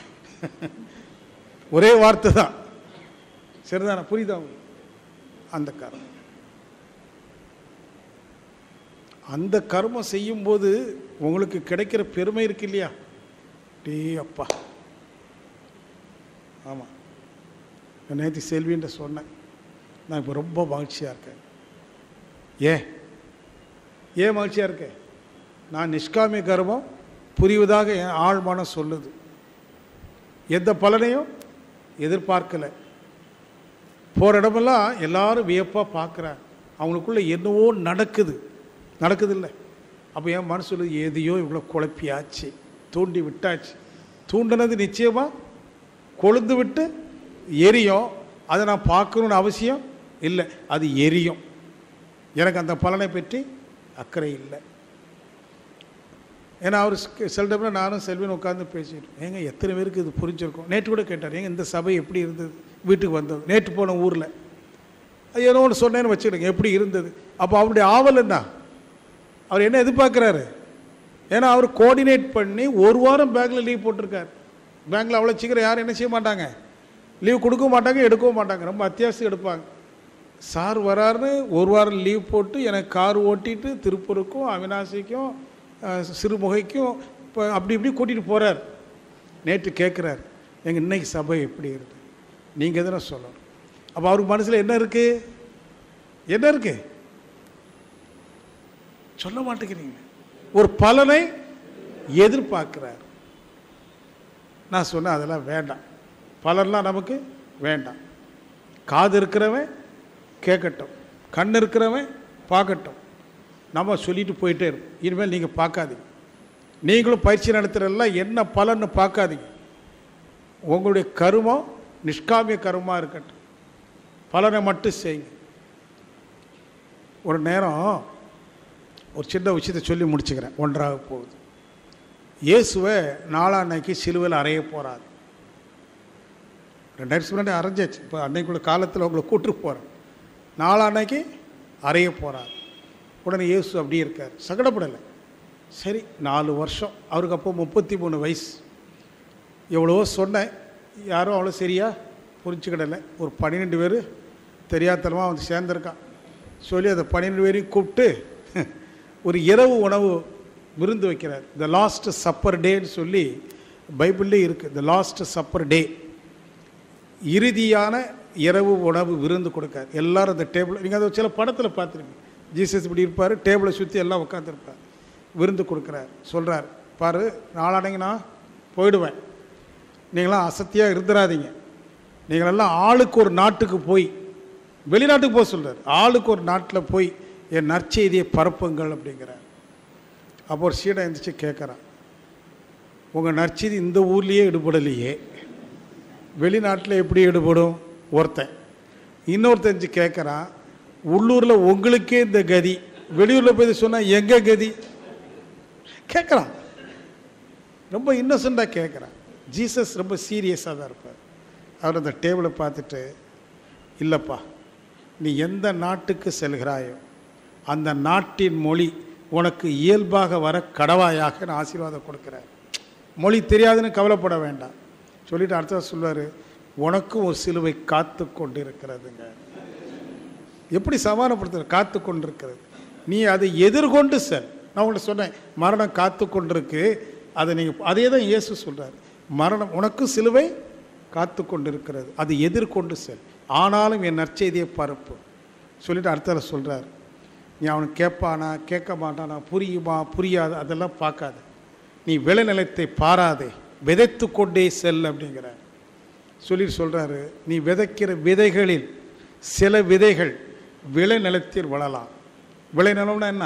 ஒரே வார்த்தை தான் சரிதானே புரியுதா உங்களுக்கு? அந்த கர்மம் அந்த கர்மம் செய்யும்போது உங்களுக்கு கிடைக்கிற பெருமை இருக்கு இல்லையா டே அப்பா ஆமாம் நேற்று செல்வின்ற சொன்னேன் நான் இப்போ ரொம்ப மகிழ்ச்சியாக இருக்கேன் ஏன் ஏன் மகிழ்ச்சியாக இருக்கேன் நான் நிஷ்காமிய கர்மம் புரிவதாக என் ஆழ்மனம் சொல்லுது எந்த பலனையும் எதிர்பார்க்கல போகிற இடமெல்லாம் எல்லாரும் வியப்பாக பார்க்குறாங்க அவங்களுக்குள்ள என்னவோ நடக்குது நடக்குது இல்லை அப்போ என் மனசு சொல்லுது எதையோ இவ்வளோ குழப்பியாச்சு தூண்டி விட்டாச்சு தூண்டினது நிச்சயமாக கொழுந்து விட்டு எரியும் அதை நான் பார்க்கணுன்னு அவசியம் இல்லை அது எரியும் எனக்கு அந்த பலனை பற்றி அக்கறை இல்லை ஏன்னா அவர் சில டைமில் நானும் செல்வியும் உட்காந்து பேசிட்டு ஏங்க எத்தனை பேருக்கு இது புரிஞ்சிருக்கும் நேற்று கூட கேட்டார் ஏங்க இந்த சபை எப்படி இருந்தது வீட்டுக்கு வந்தது நேற்று போன ஊரில் ஏதோ ஒன்று சொன்னேன்னு வச்சுக்கிடுங்க எப்படி இருந்தது அப்போ அவருடைய ஆவல் என்ன அவர் என்ன எதிர்பார்க்குறாரு ஏன்னா அவர் கோஆர்டினேட் பண்ணி ஒரு வாரம் பேங்க்கில் லீவ் போட்டிருக்காரு பேங்க்கில் அவ்வளோ சீக்கிரம் யாரும் என்ன செய்ய மாட்டாங்க லீவ் கொடுக்கவும் மாட்டாங்க எடுக்கவும் மாட்டாங்க ரொம்ப அத்தியாவசியம் எடுப்பாங்க சார் வராருன்னு ஒரு வாரம் லீவ் போட்டு எனக்கு கார் ஓட்டிட்டு திருப்பூருக்கும் அவினாசிக்கும் அஹ், சிறுமுகைக்கும் இப்போ அப்படி இப்படி கூட்டிகிட்டு போகிறார் நேற்று கேட்குறாரு எங்கள் இன்னைக்கு சபை எப்படி இருக்கு நீங்கள் எதனா சொல்லணும் அப்போ அவருக்கு மனசில் என்ன இருக்குது என்ன இருக்குது சொல்ல மாட்டேங்கிறீங்க ஒரு பலனை எதிர்பார்க்கிறார் நான் சொன்னேன் அதெல்லாம் வேண்டாம் பலன்லாம் நமக்கு வேண்டாம் காது இருக்கிறவன் கேட்கட்டும் கண் இருக்கிறவன் பார்க்கட்டும் நம்ம சொல்லிட்டு போயிட்டே இருப்போம் இனிமேல் நீங்கள் பார்க்காதீங்க நீங்களும் பயிற்சி நடத்துகிறதெல்லாம் என்ன பலன்னு பார்க்காதீங்க உங்களுடைய கருமம் நிஷ்காமிய கருமா இருக்கட்டும் பலனை மட்டும் செய்யுங்க ஒரு நேரம் ஒரு சின்ன விஷயத்தை சொல்லி முடிச்சுக்கிறேன் ஒன்றாக போகுது இயேசுவை நாளான்னைக்கு சிலுவையில் அறைய போகிறாரு ரெண்டாயிரத்து முன்னாடி அரைஞ்சாச்சு இப்போ அன்னைக்குள்ள காலத்தில் உங்களை கூட்டு போகிறேன் நாளான்னைக்கு அறைய போகிறார் உடனே இயேசு அப்படியே இருக்கார் சங்கடப்படலை சரி நாலு வருஷம் அவருக்கு அப்போ முப்பத்தி மூணு வயசு எவ்வளவோ சொன்னேன் யாரும் அவ்வளோ சரியா புரிஞ்சுக்கிடலை ஒரு பன்னிரெண்டு பேர் தெரியாதனமாக வந்து சேர்ந்துருக்கான் சொல்லி அந்த பன்னிரெண்டு பேரையும் கூப்பிட்டு ஒரு இரவு உணவு விருந்து வைக்கிறார் த லாஸ்ட் சப்பர் டேன்னு சொல்லி பைபிள்லே இருக்குது த லாஸ்ட் சப்பர் டே இறுதியான இரவு உணவு விருந்து கொடுக்கார் எல்லாரும் அந்த டேபிள் நீங்கள் அதை சில படத்தில் பார்த்துருப்பீங்க ஜீசஸ் இப்படி இருப்பார் டேபிளை சுற்றி எல்லாம் உட்காந்துருப்பார் விருந்து கொடுக்குறார் சொல்கிறார் பாரு நாளானைக்கு நான் போயிடுவேன் நீங்களாம் அசத்தியாக இருந்துடாதீங்க நீங்களெல்லாம் ஆளுக்கு ஒரு நாட்டுக்கு போய் வெளிநாட்டுக்கு போக சொல்கிறார் ஆளுக்கு ஒரு நாட்டில் போய் என் நற்செய்தியை பரப்புங்கள் அப்படிங்கிறார் அப்போ ஒரு சீடை எழுந்திரிச்சு கேட்குறான் உங்கள் நற்செய்தி இந்த ஊர்லேயே ஈடுபடலையே வெளிநாட்டில் எப்படி ஈடுபடும் ஒருத்தன் இன்னொருத்தன் எழுந்திரிச்சு கேட்குறான் உள்ளூரில் உங்களுக்கே இந்த கதி வெளியூரில் போய் சொன்னால் எங்கே கதி கேட்குறான் ரொம்ப இன்னசெண்டாக கேட்குறான் ஜீசஸ் ரொம்ப சீரியஸாக தான் இருப்பார் அவர் அந்த டேபிளை பார்த்துட்டு இல்லைப்பா நீ எந்த நாட்டுக்கு செல்கிறாயோ அந்த நாட்டின் மொழி உனக்கு இயல்பாக வர கடவாயாக நான் ஆசீர்வாதம் கொடுக்குறார் மொழி தெரியாதுன்னு கவலைப்பட வேண்டாம் சொல்லிட்டு அடுத்தது சொல்வார் உனக்கும் ஒரு சிலுவை காத்து கொண்டு இருக்கிறதுங்க எப்படி சமாதானப்படுத்துற காத்து கொண்டிருக்கிறது நீ அதை எதிர்கொண்டு செல் நான் உங்கள்ட்ட சொன்னேன் மரணம் காத்து கொண்டிருக்கு அதை நீங்கள் அதே தான் இயேசு சொல்கிறார் மரணம் உனக்கு சிலுவை காத்து கொண்டிருக்கிறது அதை எதிர்கொண்டு செல் ஆனாலும் என் நற்செய்தியை பரப்பு சொல்லிட்டு அடுத்தல சொல்கிறார் நீ அவனுக்கு கேட்பானா கேட்க மாட்டானா புரியுமா புரியாது அதெல்லாம் பார்க்காத நீ விளைநிலத்தை பாராதே விதைத்து கொண்டே செல் அப்படிங்கிறார் சொல்லிட்டு சொல்கிறாரு நீ விதைக்கிற விதைகளில் சில விதைகள் விளைநிலத்தில் வளரலாம் விளைநிலம்னா என்ன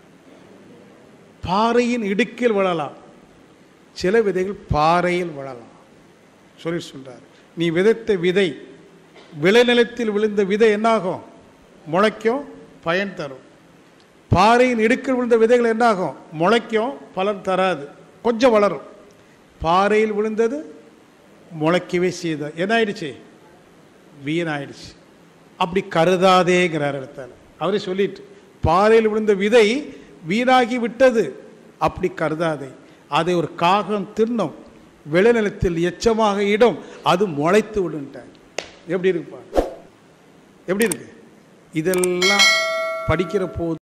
பாறையின் இடுக்கில் வளரலாம் சில விதைகள் பாறையில் வளரலாம் சொல்லி சொல்றார் நீ விதைத்த விதை விளைநிலத்தில் விழுந்த விதை என்னாகும் முளைக்கும் பயன் தரும் பாறையின் இடுக்கில் விழுந்த விதைகள் என்னாகும் முளைக்கும் பலன் தராது கொஞ்சம் வளரும் பாறையில் விழுந்தது முளைக்கவே செய்த என்ன ஆயிடுச்சு வீணாயிடுச்சு அப்படி கருதாதேங்கிறார் இடத்துல அவரே சொல்லிட்டு பாறையில் விழுந்த விதை வீணாகி விட்டது அப்படி கருதாதே அதை ஒரு காகம் தின்னும் விளைநிலத்தில் எச்சமாக இடும் அது முளைத்து விடுன்ட்டார் எப்படி இருக்குப்பா எப்படி இருக்கு இதெல்லாம் படிக்கிற போது